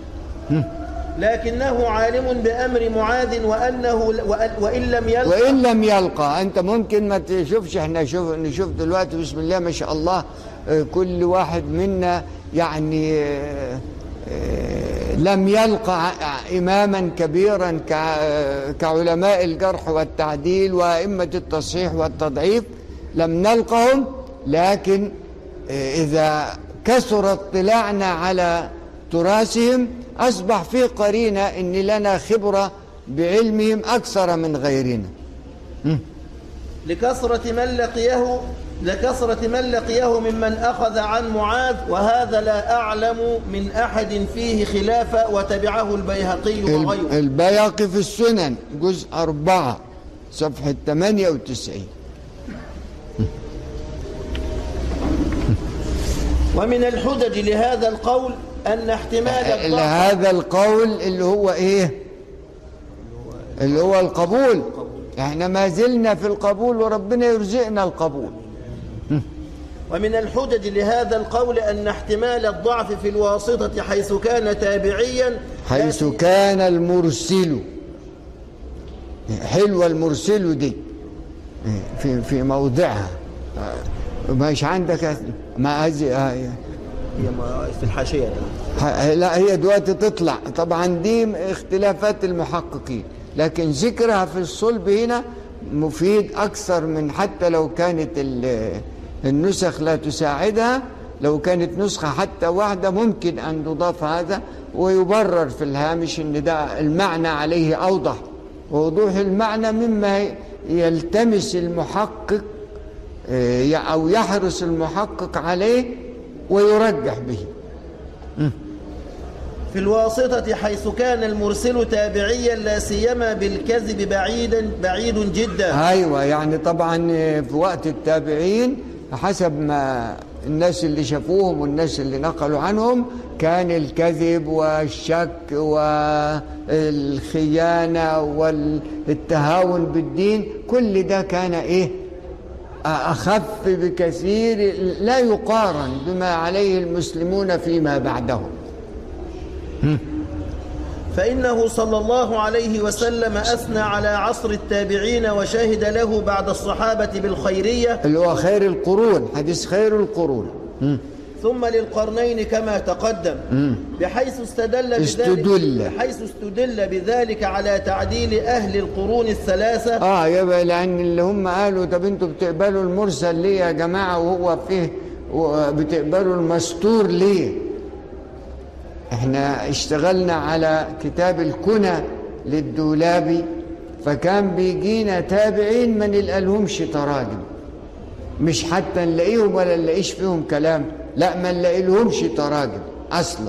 لكنه عالم بأمر معاذ وأنه وأن- وإن لم يلق وإن لم يلقى أنت ممكن ما تشوفش احنا شوف نشوف دلوقتي بسم الله ما شاء الله آه، كل واحد منا يعني آه، آه، لم يلقى ع- إماما كبيرا كع- آه، كعلماء الجرح والتعديل وأئمة التصحيح والتضعيف لم نلقهم لكن آه، إذا كثر اطلاعنا على تراثهم أصبح في قرينة إن لنا خبرة بعلمهم أكثر من غيرنا لكثرة من لقيه لكثرة من لقيه ممن أخذ عن معاذ وهذا لا أعلم من أحد فيه خلافة وتبعه البيهقي وغيره البياقي في السنن جزء أربعة صفحة 98 ومن الحجج لهذا القول أن احتمال الضعف هذا القول اللي هو ايه اللي هو القبول احنا ما زلنا في القبول وربنا يرزقنا القبول ومن الحجج لهذا القول أن احتمال الضعف في الواسطة حيث كان تابعيا حيث لا- كان المرسل حلوة المرسل دي في في موضعها مش عندك ما أزي هي ما- في الحاشية ده. ه- لا هي دلوقتي تطلع طبعا دي اختلافات المحققين لكن ذكرها في الصلب هنا مفيد أكثر من حتى لو كانت ال- النسخ لا تساعدها لو كانت نسخة حتى واحدة ممكن أن تضاف هذا ويبرر في الهامش أن ده المعنى عليه أوضح ووضوح المعنى مما يلتمس المحقق آه، أو يحرص المحقق عليه ويرجح به في الواسطة حيث كان المرسل تابعيا لا سيما بالكذب بعيدا بعيد جدا ايوه يعني طبعا في وقت التابعين حسب ما الناس اللي شافوهم والناس اللي نقلوا عنهم كان الكذب والشك والخيانه والتهاون بالدين كل ده كان ايه اخف بكثير لا يقارن بما عليه المسلمون فيما بعدهم فإنه صلى الله عليه وسلم أثنى على عصر التابعين وشهد له بعد الصحابة بالخيرية اللي هو خير القرون حديث خير القرون ثم للقرنين كما تقدم بحيث استدل بذلك استدل. بحيث استدل بذلك على تعديل أهل القرون الثلاثة اه يبقى لان اللي هم قالوا طب انتوا بتقبلوا المرسل ليه يا جماعه وهو فيه بتقبلوا المستور ليه احنا اشتغلنا على كتاب الكنى للدولابي فكان بيجينا تابعين ما نلقالهمش تراجم مش حتى نلاقيهم ولا نلاقيش فيهم كلام لا ما نلاقيلهمش تراجم اصلا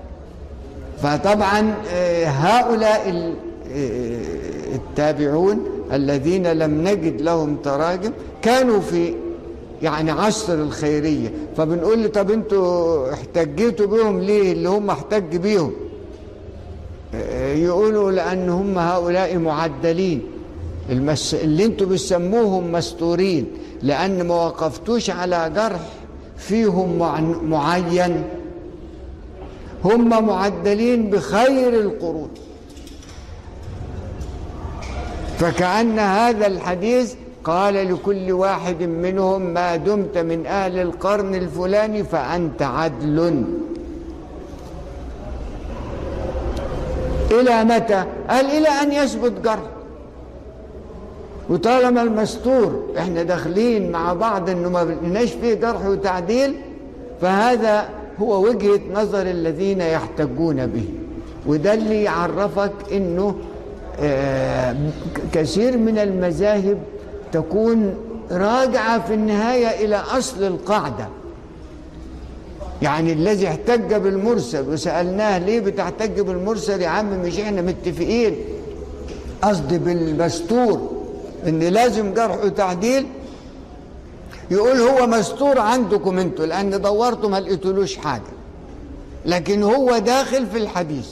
فطبعا آه، هؤلاء ال- آه، التابعون الذين لم نجد لهم تراجم كانوا في يعني عصر الخيرية فبنقول له طب انتوا احتجيتوا بيهم ليه اللي هم احتج بيهم آه، يقولوا لأن هم هؤلاء معدلين المس... اللي انتوا بتسموهم مستورين لأن ما وقفتوش على جرح فيهم مع... معين هم معدلين بخير القرون فكأن هذا الحديث قال لكل واحد منهم ما دمت من أهل القرن الفلاني فأنت عدل إلى متى؟ قال إلى أن يثبت جرح وطالما المستور احنا داخلين مع بعض انه ما بنلاقيش فيه جرح وتعديل فهذا هو وجهة نظر الذين يحتجون به وده اللي يعرفك انه آه، كثير من المذاهب تكون راجعة في النهاية إلى أصل القاعدة يعني الذي احتج بالمرسل وسألناه ليه بتحتج بالمرسل يا عم مش احنا متفقين قصدي بالمستور ان لازم جرح وتعديل يقول هو مستور عندكم انتوا لان دورتوا ما لقيتولوش حاجه لكن هو داخل في الحديث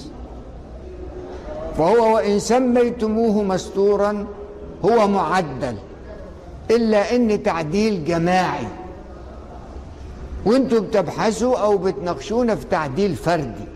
فهو وان سميتموه مستورا هو معدل الا ان تعديل جماعي وانتوا بتبحثوا او بتناقشونا في تعديل فردي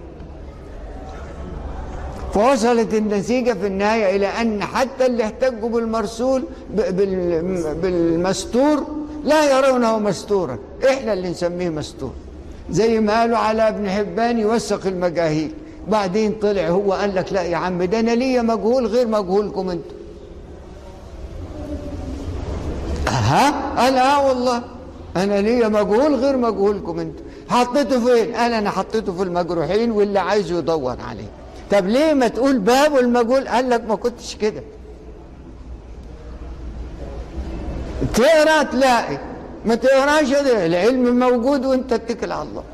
فوصلت النتيجة في النهاية إلى أن حتى اللي احتجوا بالمرسول ب- بال- بالمستور لا يرونه مستورا إحنا اللي نسميه مستور زي ما قالوا على ابن حبان يوثق المجاهيل بعدين طلع هو قال لك لا يا عم ده أنا ليا مجهول غير مجهولكم أنتوا ها قال اه والله انا ليا مجهول غير مجهولكم انتوا حطيته فين قال انا حطيته في المجروحين واللي عايزه يدور عليه طب ليه ما تقول باب المجهول قال لك ما كنتش كده تقرا تلاقي ما تقراش ده العلم موجود وانت اتكل على الله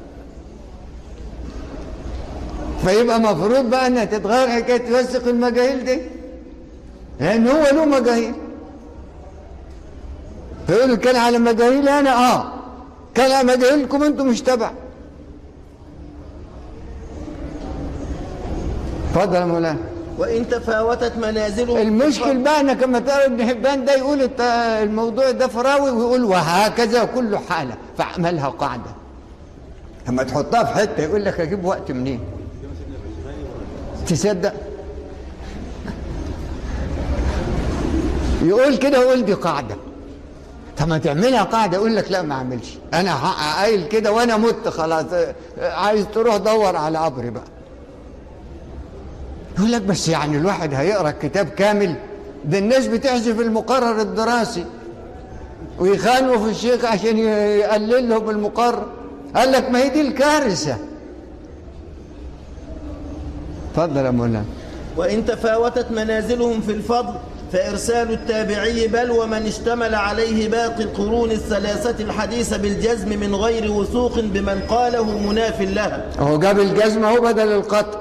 فيبقى مفروض بقى انها تتغير حكايه توثق المجاهيل دي لان هو له مجاهيل فيقول كان على مجاهيل انا اه كان على مجاهيلكم انتم مش تبع اتفضل يا مولانا وإن تفاوتت منازلهم المشكل بقى انك لما تقرا ابن حبان ده يقول الت- الموضوع ده فراوي ويقول وهكذا كل حاله فاعملها قاعده لما تحطها في حته يقول لك اجيب وقت منين تصدق يقول كده يقول دي قاعده طب ما تعملها قاعده يقول لك لا ما اعملش انا ح- قايل كده وانا مت خلاص عايز تروح دور على قبري بقى يقول لك بس يعني الواحد هيقرا كتاب كامل ده الناس بتحذف المقرر الدراسي ويخانوا في الشيخ عشان يقلل لهم المقرر قال لك ما هي دي الكارثه اتفضل يا مولانا وإن تفاوتت منازلهم في الفضل فإرسال التابعي بل ومن اشتمل عليه باقي القرون الثلاثة الحديثة بالجزم من غير وثوق بمن قاله مناف لها هو جاب الجزمه هو بدل القطع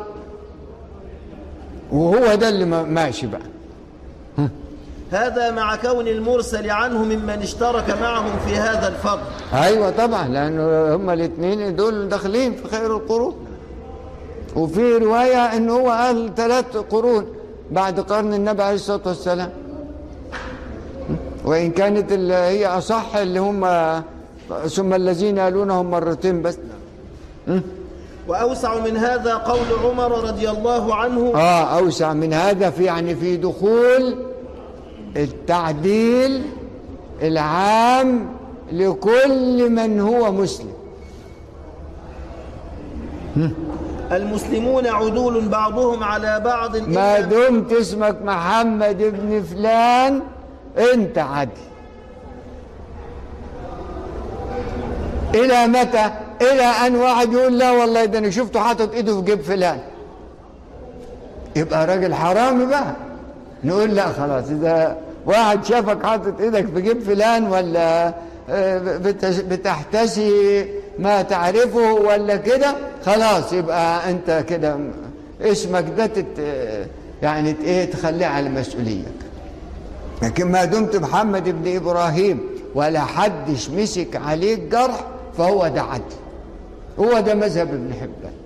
وهو ده اللي ما- ماشي بقى هذا مع كون المرسل عنه ممن اشترك معهم في هذا الفضل ايوه طبعا لانه هما الاثنين دول داخلين في خير القرون وفي روايه ان هو قال ثلاث قرون بعد قرن النبي عليه الصلاه والسلام وان كانت اللي هي اصح اللي هم ثم الذين يلونهم مرتين بس وأوسع من هذا قول عمر رضي الله عنه اه اوسع من هذا في يعني في دخول التعديل العام لكل من هو مسلم المسلمون عدول بعضهم على بعض ما إلا دمت اسمك محمد ابن فلان انت عدل الى متى الى ان واحد يقول لا والله ده انا شفته حاطط ايده في جيب فلان يبقى راجل حرامي بقى نقول لا خلاص اذا واحد شافك حاطط ايدك في جيب فلان ولا آه، بتش- بتحتسي ما تعرفه ولا كده خلاص يبقى انت كده اسمك ده تت يعني ت- ايه تخليه على مسؤوليتك لكن ما دمت محمد ابن ابراهيم ولا حدش مسك عليك جرح فهو ده عدل هو ده مذهب ابن حبان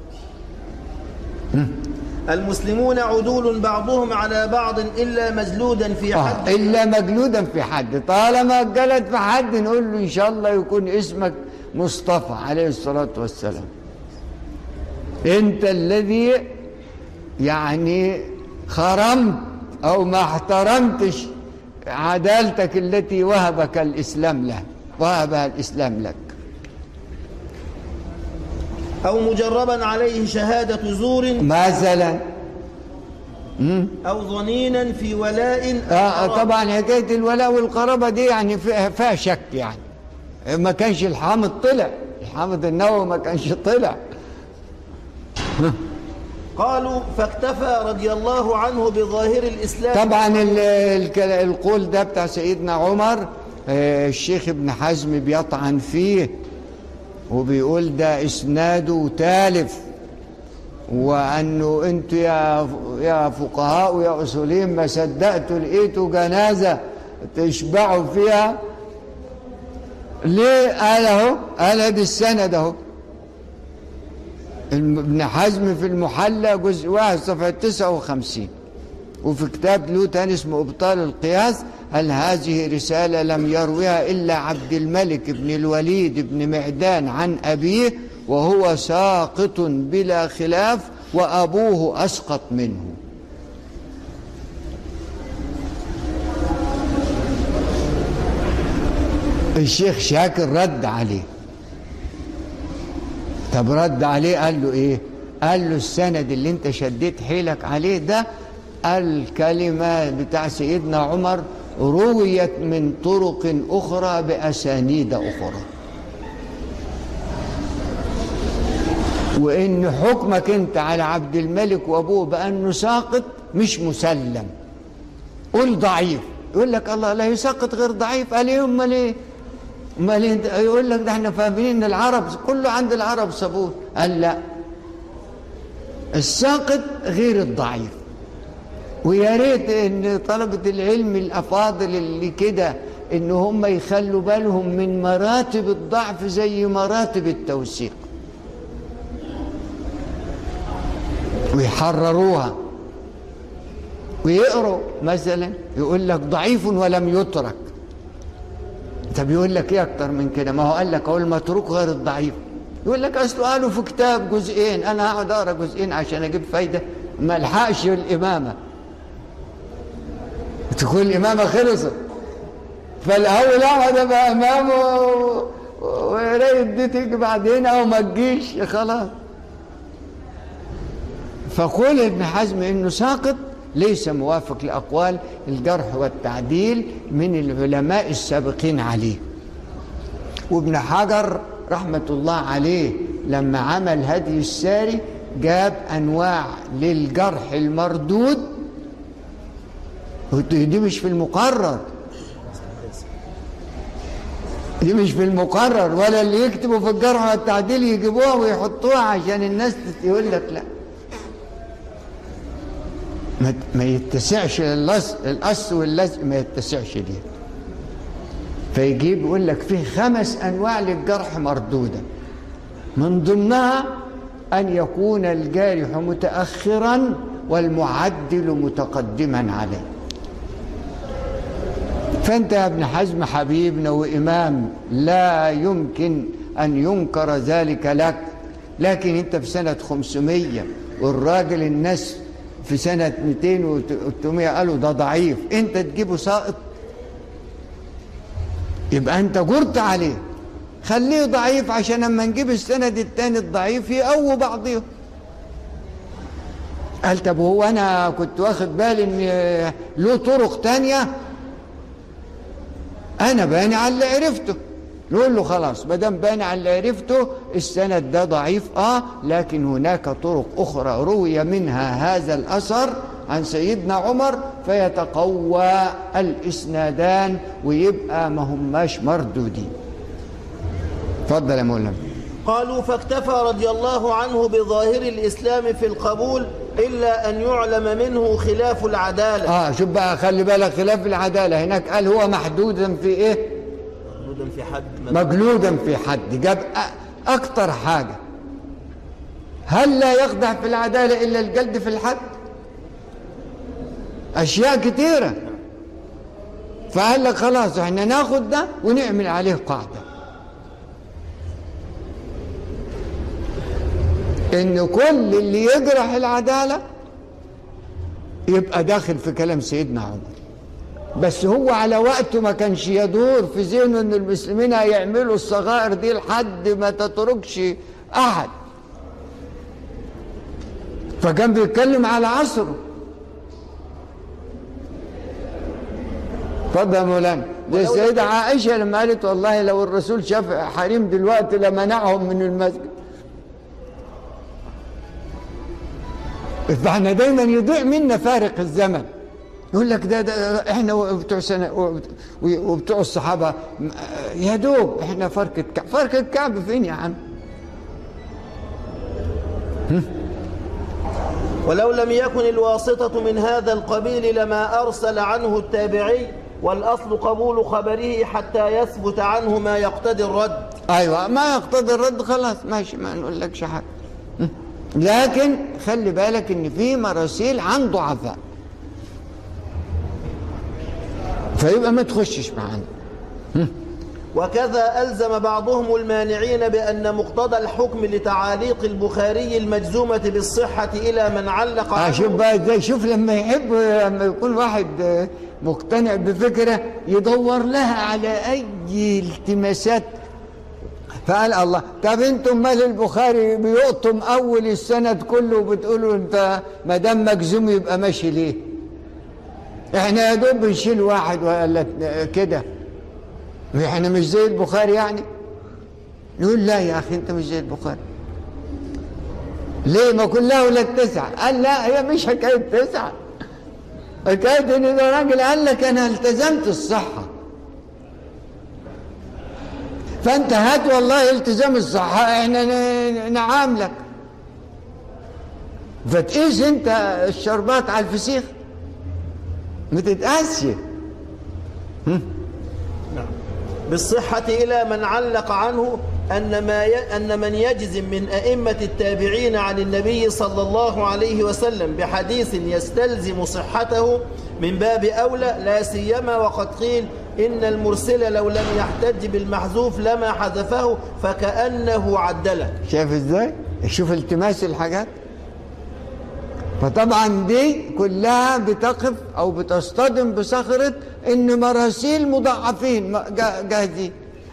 المسلمون عدول بعضهم على بعض إلا مجلودا في آه. حد الا مجلودا في حد طالما جلد في حد نقول له ان شاء الله يكون اسمك مصطفى عليه الصلاه والسلام انت الذي يعني خرمت او ما احترمتش عدالتك التي وهبك الاسلام له وهبها الاسلام لك أو مجربا عليه شهادة زور مثلا أو ظنينا في ولاء آه طبعا حكايه الولاء والقرابه دي يعني فيها, فيها شك يعني ما كانش الحامض طلع الحامض النووي ما كانش طلع قالوا فاكتفى رضي الله عنه بظاهر الإسلام طبعا ال- الك- القول ده بتاع سيدنا عمر آه، الشيخ ابن حزم بيطعن فيه وبيقول ده اسناده تالف وانه انتوا يا يا فقهاء ويا اصوليين ما صدقتوا لقيتوا جنازه تشبعوا فيها ليه قال اهو قال ادي السند اهو الم- ابن حزم في المحلى جزء واحد صفحه 59 وفي كتاب له تاني اسمه ابطال القياس هل هذه رساله لم يروها الا عبد الملك بن الوليد بن معدان عن ابيه وهو ساقط بلا خلاف وابوه اسقط منه الشيخ شاكر رد عليه طب رد عليه قال له ايه قال له السند اللي انت شديت حيلك عليه ده الكلمة بتاع سيدنا عمر رويت من طرق أخرى بأسانيد أخرى وإن حكمك أنت على عبد الملك وأبوه بأنه ساقط مش مسلم قول ضعيف يقول لك الله لا يسقط غير ضعيف قال ايه امال ايه امال انت يقول لك ده احنا فاهمين ان العرب كله عند العرب صابون قال لا الساقط غير الضعيف ويا ريت ان طلبه العلم الافاضل اللي كده ان هم يخلوا بالهم من مراتب الضعف زي مراتب التوثيق ويحرروها ويقروا مثلا يقول لك ضعيف ولم يترك طب يقول لك ايه اكتر من كده ما هو قال لك هو المتروك غير الضعيف يقول لك اصله قالوا في كتاب جزئين انا هقعد اقرا جزئين عشان اجيب فايده ما الحقش الامامه تكون الامامه خلصت فالاول اقعد ابقى امامه ويا ريت دي تيجي بعدين او ما تجيش خلاص فقول ابن حزم انه ساقط ليس موافق لاقوال الجرح والتعديل من العلماء السابقين عليه وابن حجر رحمه الله عليه لما عمل هدي الساري جاب انواع للجرح المردود دي مش في المقرر دي مش في المقرر ولا اللي يكتبوا في الجرح والتعديل يجيبوها ويحطوها عشان الناس يقول لك لا ما ما يتسعش اللص القص واللزق ما يتسعش ليه فيجيب يقول لك فيه خمس انواع للجرح مردوده من ضمنها ان يكون الجارح متاخرا والمعدل متقدما عليه فانت يا ابن حزم حبيبنا وامام لا يمكن ان ينكر ذلك لك لكن انت في سنه 500 والراجل الناس في سنه 200 و 300 قالوا ده ضعيف انت تجيبه ساقط يبقى انت جرت عليه خليه ضعيف عشان اما نجيب السند التاني الضعيف يقووا بعضهم قال طب هو انا كنت واخد بالي ان له طرق تانية انا باني على اللي عرفته نقول له خلاص ما دام باني على اللي عرفته السند ده ضعيف اه لكن هناك طرق اخرى روي منها هذا الاثر عن سيدنا عمر فيتقوى الاسنادان ويبقى ما هماش مردودين اتفضل يا مولانا قالوا فاكتفى رضي الله عنه بظاهر الإسلام في القبول إلا أن يعلم منه خلاف العدالة اه شوف بقى خلي بالك خلاف العداله هناك قال هو محدودا في ايه مجنودا في حد مجلودا في حد جاب أ- اكتر حاجه هل لا يخضع في العداله الا الجلد في الحد اشياء كتيره فقال لك خلاص احنا ناخد ده ونعمل عليه قاعده ان كل اللي يجرح العداله يبقى داخل في كلام سيدنا عمر بس هو على وقته ما كانش يدور في ذهنه ان المسلمين هيعملوا الصغائر دي لحد ما تتركش احد فكان بيتكلم على عصره اتفضل يا مولانا دي السيدة عائشة لما قالت والله لو الرسول شاف حريم دلوقتي لمنعهم من المسجد فاحنا دايما يضيع منا فارق الزمن يقول لك ده, ده احنا وبتوع سنة وبت- وبتوع الصحابه م- يا دوب احنا فرق الكعب فرق الكعب فين يا عم؟ ولو لم يكن الواسطة من هذا القبيل لما أرسل عنه التابعي والأصل قبول خبره حتى يثبت عنه ما يقتضي الرد ايوه ما يقتضي الرد خلاص ماشي ما نقول لكش حاجه م. لكن خلي بالك ان في مراسيل عن ضعفاء فيبقى ما تخشش معانا وكذا ألزم بعضهم المانعين بأن مقتضى الحكم لتعاليق البخاري المجزومة بالصحة إلى من علق آه شوف عنه بقى ازاي شوف لما يحب لما يكون واحد آه، مقتنع بفكره يدور لها على اي التماسات فقال الله طب انتم مال البخاري بيقطم اول السند كله وبتقولوا انت ما دام مجزوم يبقى ماشي ليه؟ احنا يا دوب بنشيل واحد ولا كده احنا مش زي البخاري يعني نقول لا يا اخي انت مش زي البخاري ليه ما كلها ولا التسعة قال لا هي مش حكاية تسعة حكاية ان ده راجل قال لك انا التزمت الصحة فانت هات والله التزام الصحة احنا ن- نعاملك فتقيس انت الشربات على الفسيخ ما تتقاسش بالصحة إلى من علق عنه أن, ما ي... أن من يجزم من أئمة التابعين عن النبي صلى الله عليه وسلم بحديث يستلزم صحته من باب أولى لا سيما وقد قيل إن المرسل لو لم يحتج بالمحذوف لما حذفه فكأنه عدله شايف ازاي شوف التماس الحاجات فطبعا دي كلها بتقف او بتصطدم بصخرة ان مراسيل مضاعفين م- جا- جاهزين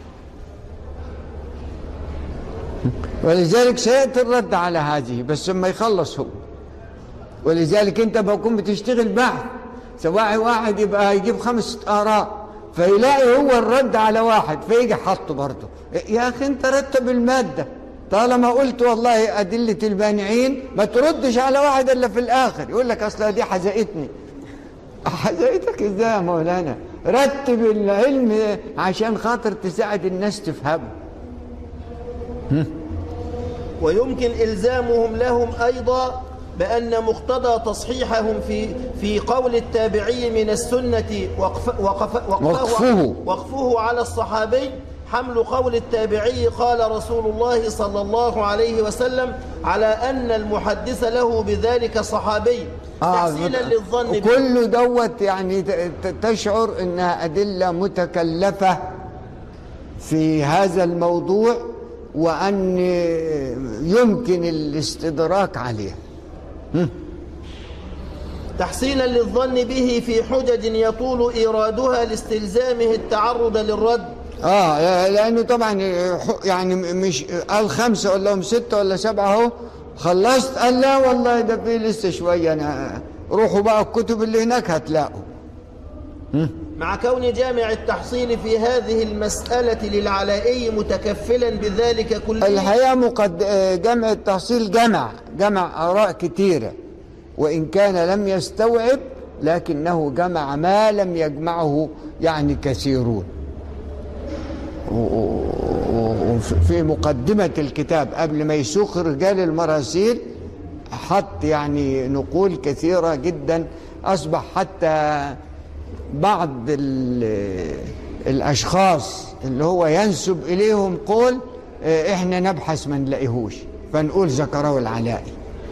ولذلك سيأتي الرد على هذه بس لما يخلص هو ولذلك انت بكون بتشتغل بحث سواء واحد يبقى يجيب خمس آراء فيلاقي هو الرد على واحد فيجي حطه برضه يا أخي أنت رتب المادة طالما قلت والله أدلة البانعين ما تردش على واحد إلا في الآخر يقول لك أصلا دي حزقتني حزقتك إزاي يا مولانا رتب العلم عشان خاطر تساعد الناس تفهمه ويمكن إلزامهم لهم أيضا بأن مقتضى تصحيحهم في في قول التابعي من السنة وقف وقف وقفه, وقفه. وقفه على الصحابي حمل قول التابعي قال رسول الله صلى الله عليه وسلم على أن المحدث له بذلك صحابي تحصيلا للظن به كل دوت يعني ت- ت- تشعر انها ادله متكلفه في هذا الموضوع وان يمكن الاستدراك عليه تحصيلا للظن به في حجج يطول إيرادها لاستلزامه التعرض للرد اه لانه طبعا يعني مش قال خمسه ولا هم سته ولا سبعه اهو خلصت قال لا والله ده في لسه شويه انا روحوا بقى الكتب اللي هناك هتلاقوا مع كون جامع التحصيل في هذه المسألة للعلائي متكفلا بذلك كله الحقيقة مقد... جمع التحصيل جمع جمع آراء كثيرة وإن كان لم يستوعب لكنه جمع ما لم يجمعه يعني كثيرون وفي مقدمة الكتاب قبل ما يسوق رجال المراسيل حط يعني نقول كثيرة جدا أصبح حتى بعض ال- الأشخاص اللي هو ينسب إليهم قول آه، إحنا نبحث ما نلاقيهوش فنقول ذكره العلائي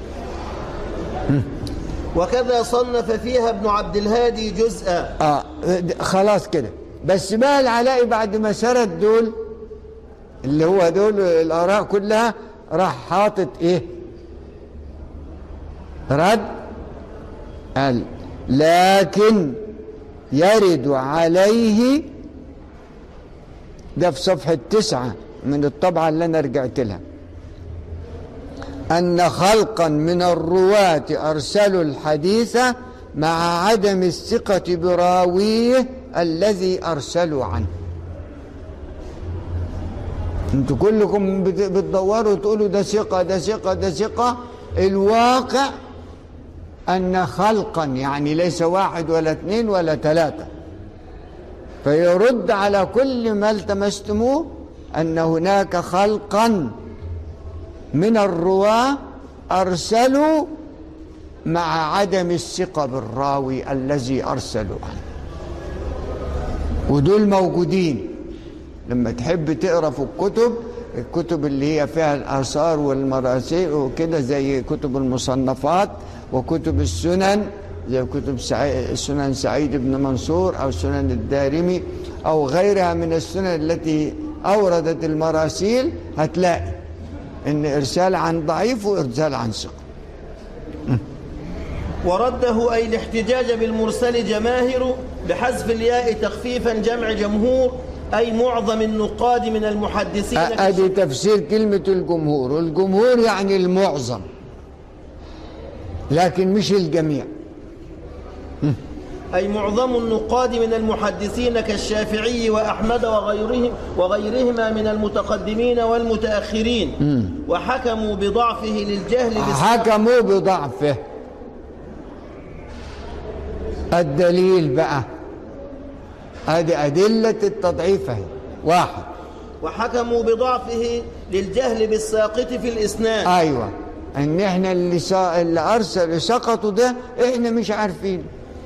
وكذا صنف فيها ابن عبد الهادي جزءا آه د- خلاص كده بس بقى العلائي بعد ما سرد دول اللي هو دول الآراء كلها راح حاطط إيه رد قال لكن يرد عليه ده في صفحة تسعة من الطبعة اللي أنا رجعت لها أن خلقا من الرواة أرسلوا الحديث مع عدم الثقة براويه الذي أرسلوا عنه انتوا كلكم بت- بتدوروا تقولوا ده ثقة ده ثقة ده ثقة الواقع أن خلقا يعني ليس واحد ولا اثنين ولا ثلاثة فيرد على كل ما التمستموه أن هناك خلقا من الرواة أرسلوا مع عدم الثقة بالراوي الذي أرسلوا عنه ودول موجودين لما تحب تقرا في الكتب الكتب اللي هي فيها الآثار والمراسيل وكده زي كتب المصنفات وكتب السنن زي كتب سعي... سنن سعيد بن منصور أو سنن الدارمي أو غيرها من السنن التي أوردت المراسيل هتلاقي إن إرسال عن ضعيف وإرسال عن ثقة ورده أي الاحتجاج بالمرسل جماهر بحذف الياء تخفيفا جمع جمهور أي معظم النقاد من المحدثين أدي تفسير كلمة الجمهور والجمهور يعني المعظم لكن مش الجميع أي معظم النقاد من المحدثين كالشافعي وأحمد وغيرهم وغيرهما من المتقدمين والمتأخرين وحكموا بضعفه للجهل بالسبب حكموا بضعفه الدليل بقى ادي أدلة التضعيف اهي واحد وحكموا بضعفه للجهل بالساقط في الإسناد ايوه ان احنا اللي, سا... اللي ارسل اللي سقطوا ده احنا مش عارفين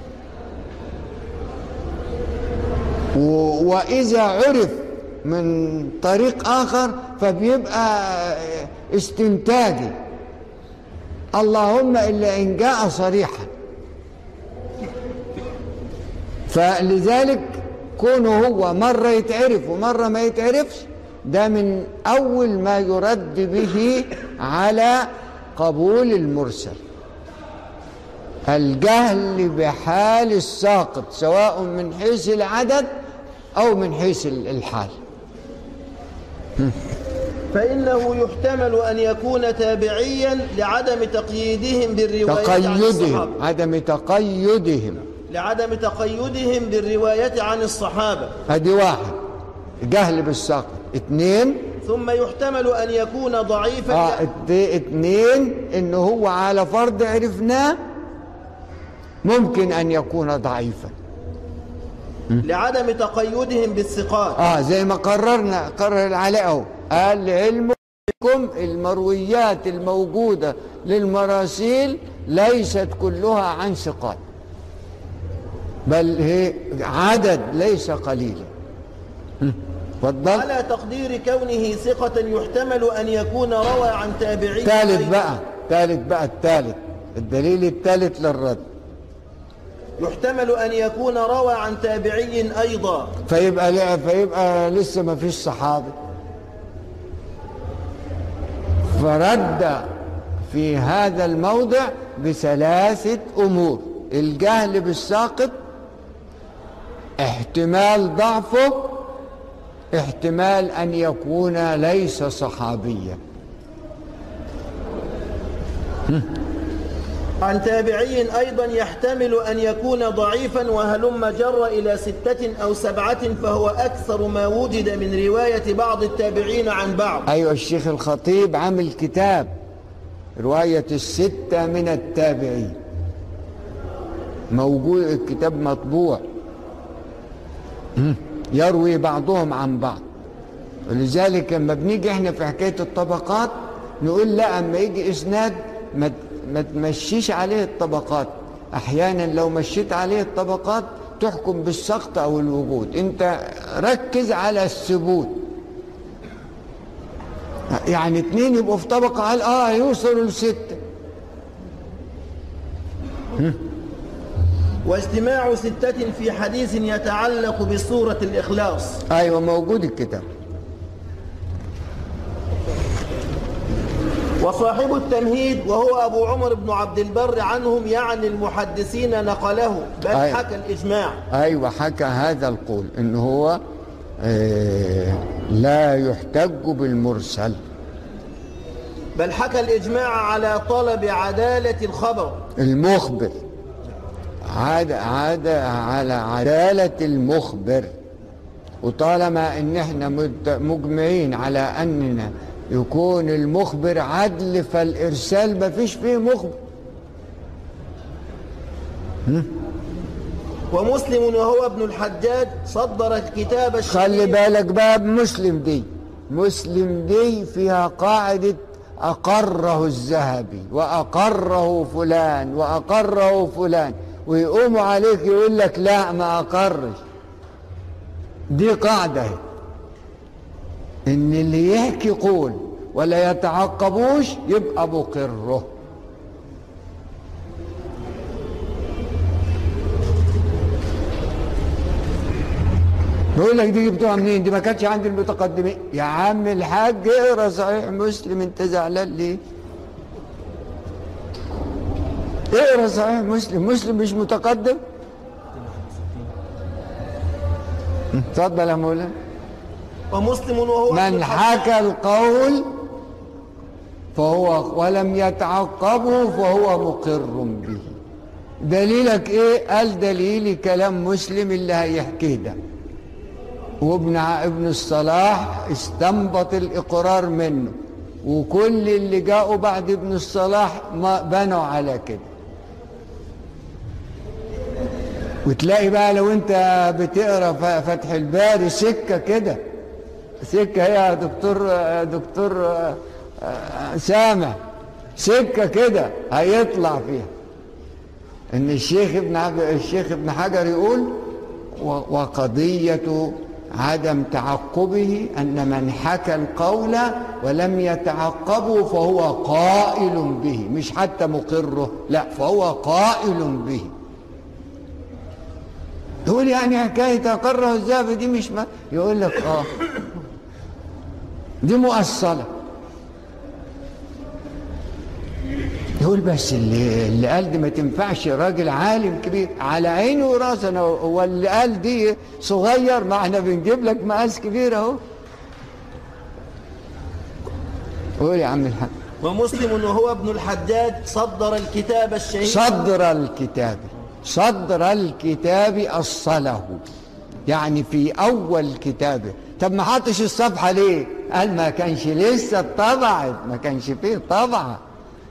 و... واذا عرف من طريق اخر فبيبقى استنتاجي اللهم الا ان جاء صريحا فلذلك كونه هو مرة يتعرف ومرة ما يتعرفش ده من أول ما يرد به على قبول المرسل الجهل بحال الساقط سواء من حيث العدد أو من حيث الحال فإنه يحتمل أن يكون تابعيا لعدم تقييدهم بالرواية عن تقيدهم الصحابة عدم تقيدهم لعدم تقيدهم بالرواية عن الصحابة هذه واحد جهل بالساقط اثنين ثم يحتمل أن يكون ضعيفا اه ات- اتنين ان هو على فرض عرفناه ممكن ان يكون ضعيفا لعدم تقيدهم بالثقات اه زي ما قررنا قرر العلاء اهو قال علمكم المرويات الموجودة للمراسيل ليست كلها عن ثقات بل هي عدد ليس قليلا هم، اتفضل على تقدير كونه ثقة يحتمل أن يكون روى عن تابعي ثالث أيضاً. بقى ثالث بقى الثالث الدليل الثالث للرد يحتمل أن يكون روى عن تابعي أيضا فيبقى لا فيبقى لسه ما فيش صحابي فرد في هذا الموضع بثلاثة أمور الجهل بالساقط احتمال ضعفه احتمال أن يكون ليس صحابيا عن تابعي أيضا يحتمل أن يكون ضعيفا وهلم جر إلى ستة أو سبعة فهو أكثر ما وجد من رواية بعض التابعين عن بعض أيوة الشيخ الخطيب عامل كتاب رواية الستة من التابعين موجود الكتاب مطبوع مم. يروي بعضهم عن بعض ولذلك لما بنيجي احنا في حكاية الطبقات نقول لا اما يجي اسناد ما ما تمشيش عليه الطبقات احيانا لو مشيت عليه الطبقات تحكم بالسقط او الوجود انت ركز على الثبوت يعني اتنين يبقوا في طبقة قال اه يوصلوا لستة واجتماع ستة في حديث يتعلق بسورة الإخلاص ايوه موجود الكتاب وصاحب التمهيد وهو أبو عمر بن عبد البر عنهم يعني المحدثين نقله بل أيوة. حكى الإجماع ايوه حكى هذا القول ان هو آه لا يحتج بالمرسل بل حكى الإجماع على طلب عدالة الخبر المخبر عاد عاد على عدالة المخبر وطالما ان احنا مت- مجمعين على اننا يكون المخبر عدل فالارسال ما فيش فيه مخبر ومسلم وهو ابن الحجاج صدر الكتاب خلي الشهير بالك بقى بمسلم دي مسلم دي فيها قاعدة أقره الذهبي وأقره فلان وأقره فلان ويقوموا عليك يقول لك لا ما أقرش دي قاعدة إن اللي يحكي قول ولا يتعقبوش يبقى مقره يقول لك دي جبتوها منين دي ما كانتش عند المتقدمين يا عم الحاج اقرا صحيح مسلم انت زعلان ليه اقرا صحيح مسلم مسلم مش متقدم اتفضل يا مولانا ومسلم وهو ابن من الحجاج حكى القول فهو ولم يتعقبه فهو مقر به دليلك ايه قال دليلي كلام مسلم اللي هيحكيه ده وابن ع- ابن الصلاح استنبط الاقرار منه وكل اللي جاءوا بعد ابن الصلاح ما بنوا على كده وتلاقي بقى لو انت بتقرا ف- فتح الباري سكه كده سكة هي يا دكتور يا دكتور آه، آه، سامع سكة كده هيطلع فيها ان الشيخ ابن عب- الشيخ ابن حجر يقول و- وقضية عدم تعقبه أن من حكى القول ولم يتعقبه فهو قائل به مش حتى مقره لا فهو قائل به يقول يعني حكاية أقره الذهب دي مش ما يقول لك آه دي مؤصلة يقول بس اللي, اللي قال دي ما تنفعش راجل عالم كبير على عيني وراسي انا هو اللي قال دي صغير ما احنا بنجيب لك مقاس كبير اهو قول يا عم الحاج ومسلم وهو ابن الحجاج صدر الكتاب الشهير صدر الكتاب صدر الكتاب أصله يعني في أول كتابه طب ما حطش الصفحة ليه قال ما كانش لسه اتطبعت ما كانش فيه طبعة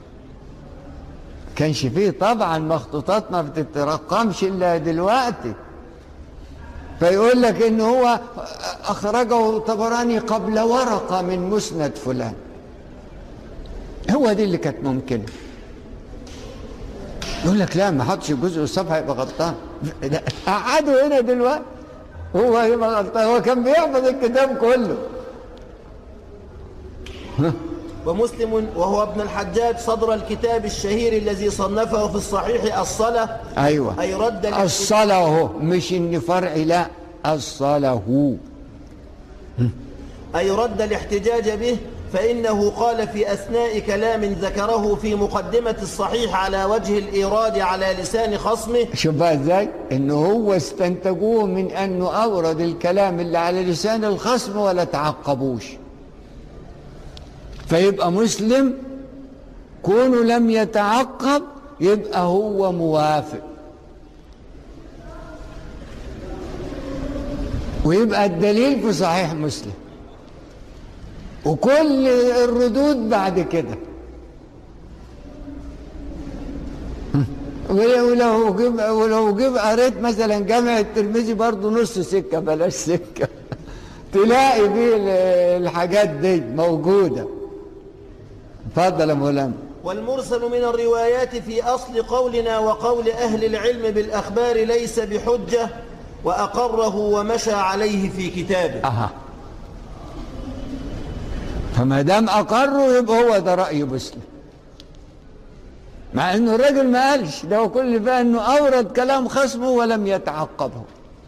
كانش فيه طبعا مخطوطات ما بتترقمش إلا دلوقتي فيقول لك إن هو أخرجه طبراني قبل ورقة من مسند فلان هو دي اللي كانت ممكنه يقول لك لا ما حطش جزء الصفحه يبقى غلطان لا، قعدوا هنا دلوقتي هو يبقى غلطان هو كان بيحفظ الكتاب كله ومسلم وهو ابن الحجاج صدر الكتاب الشهير الذي صنفه في الصحيح الصلاة ايوه أي رد الاحتجاج- الصلاه هو مش ان فرعي لا الصلاه هو أي رد الاحتجاج به فإنه قال في أثناء كلام ذكره في مقدمة الصحيح على وجه الإيراد على لسان خصمه شوف بقى ازاي ان هو استنتجوه من انه اورد الكلام اللي على لسان الخصم ولا تعقبوش فيبقى مسلم كونه لم يتعقب يبقى هو موافق ويبقى الدليل في صحيح مسلم وكل الردود بعد كده ولو ولو جيب ولو جيب قريت مثلا جامع الترمذي برضه نص سكه بلاش سكه تلاقي فيه ال- الحاجات دي موجوده اتفضل يا مولانا والمرسل من الروايات في أصل قولنا وقول أهل العلم بالأخبار ليس بحجة وأقره ومشى عليه في كتابه اها فما دام اقروا يبقى هو ده راي مسلم مع انه الراجل ما قالش ده هو كل اللي فيها انه اورد كلام خصمه ولم يتعقبه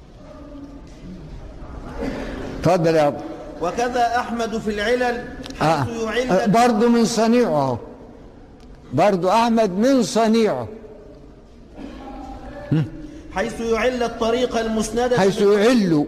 اتفضل يا ابو وكذا أحمد في العلل آه. حيث يعل برضه من صنيعه اهو برضه احمد من صنيعه حيث يعل الطريق المسندة حيث يعل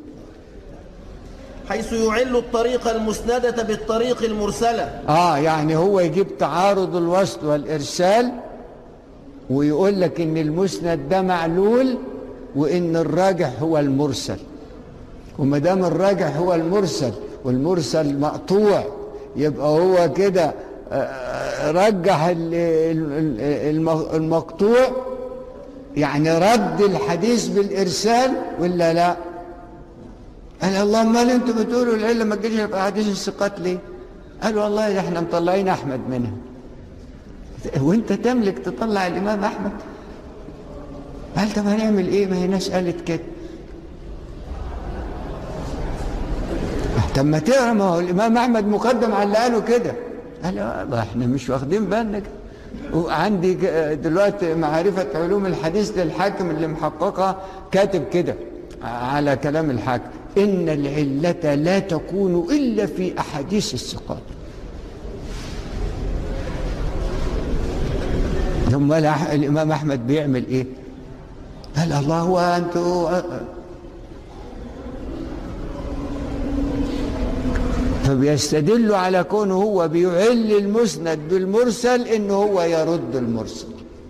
حيث يعل الطريق المسندة بالطريق المرسلة اه يعني هو يجيب تعارض الوصل والارسال ويقول لك ان المسند ده معلول وان الراجح هو المرسل وما دام الراجح هو المرسل والمرسل مقطوع يبقى هو كده آه، رجح ال- ال- الم- المقطوع يعني رد الحديث بالارسال ولا لا قال اللهم مال انتوا بتقولوا العله ما تجيش في احاديث الثقات ليه؟ قال والله ده احنا مطلعين احمد منها وانت تملك تطلع الامام احمد قال طب هنعمل ايه ما هي ناس قالت كده طب ما تقرا ما هو الامام احمد مقدم على اللي قاله كده قال آه، ما احنا مش واخدين بالنا كده وعندي ك- دلوقتي معرفة علوم الحديث للحاكم اللي محققها كاتب كده على كلام الحاكم إن العلة لا تكون إلا في أحاديث الثقات ثم الإمام أحمد بيعمل إيه؟ قال الله هو أنتوا فبيستدل على كونه هو بيعل المسند بالمرسل ان هو يرد المرسل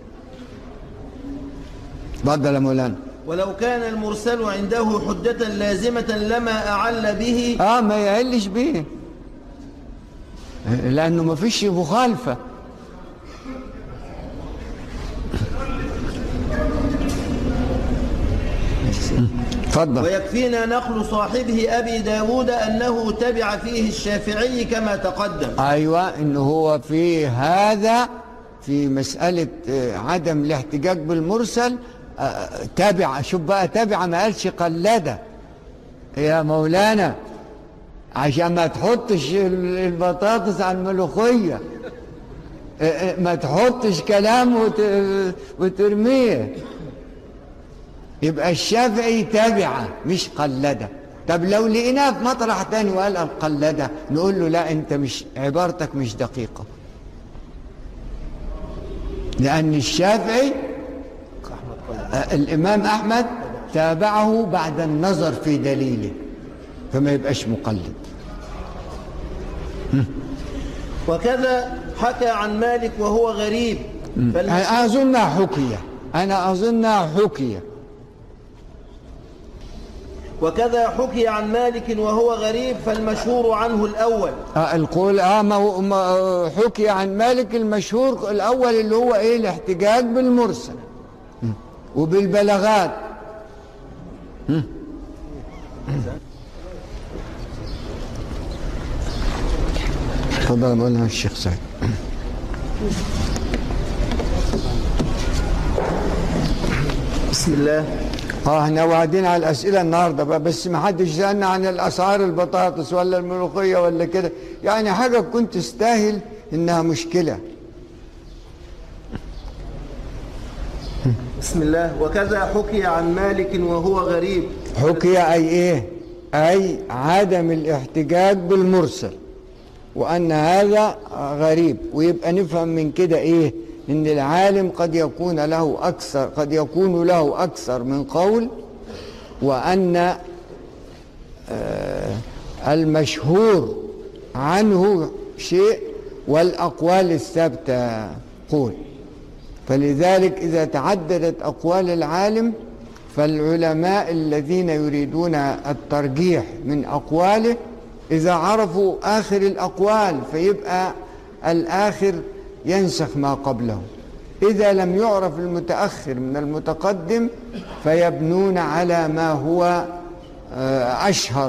اتفضل يا مولانا ولو كان المرسل عنده حجة لازمة لما أعل به اه ما يعلش بيه لانه ما فيش مخالفه اتفضل ويكفينا نقل صاحبه أبي داود أنه تبع فيه الشافعي كما تقدم ايوه انه هو في هذا في مساله آه، عدم الاحتجاج بالمرسل آه، تابع شوف بقى تابع ما قالش قلده يا مولانا عشان ما تحطش ال- البطاطس على الملوخيه آه، آه، ما تحطش كلام وت- وترميه يبقى الشافعي تابعه مش قلده طب لو لقيناه في مطرح تاني وقال القلده نقول له لا انت مش عبارتك مش دقيقه لان الشافعي آه، الامام احمد تابعه بعد النظر في دليله فما يبقاش مقلد وكذا حكى عن مالك وهو غريب فالمشهور أنا أظنها حكية أنا أظنها حكية وكذا حكي عن مالك وهو غريب فالمشهور عنه الأول آه، القول آه ما هو ما آه، حكي عن مالك المشهور الأول اللي هو إيه الاحتجاج بالمرسل م. وبالبلاغات م. تفضل مولانا الشيخ سعيد بسم الله اه احنا واعدين على الاسئله النهارده بقى بس ما حدش سالنا عن الاسعار البطاطس ولا الملوخيه ولا كده يعني حاجه كنت تستاهل انها مشكله بسم الله وكذا حكي عن مالك وهو غريب حكي اي ايه اي عدم الاحتجاج بالمرسل وان هذا غريب ويبقى نفهم من كده ايه ان العالم قد يكون له اكثر قد يكون له اكثر من قول وان آه، المشهور عنه شيء والاقوال الثابته قول فلذلك إذا تعددت أقوال العالم فالعلماء الذين يريدون الترجيح من أقواله إذا عرفوا آخر الأقوال فيبقى الآخر ينسخ ما قبله إذا لم يعرف المتأخر من المتقدم فيبنون على ما هو آه، أشهر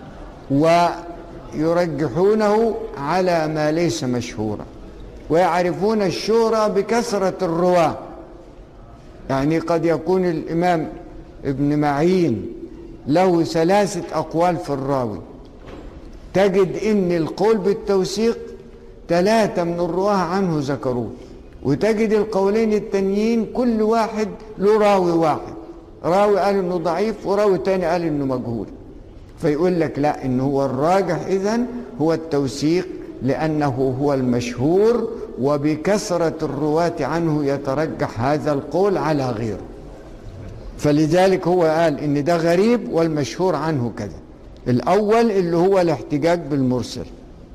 ويرجحونه على ما ليس مشهورا ويعرفون الشهرة بكثرة الرواة يعني قد يكون الإمام ابن معين له ثلاثة أقوال في الراوي تجد إن القول بالتوثيق ثلاثة من الرواة عنه ذكروه وتجد القولين التانيين كل واحد له راوي واحد راوي قال إنه ضعيف وراوي تاني قال إنه مجهول فيقول لك لا إن هو الراجح إذن هو التوثيق لأنه هو المشهور وبكثرة الرواة عنه يترجح هذا القول على غيره فلذلك هو قال إن ده غريب والمشهور عنه كذا الأول اللي هو الاحتجاج بالمرسل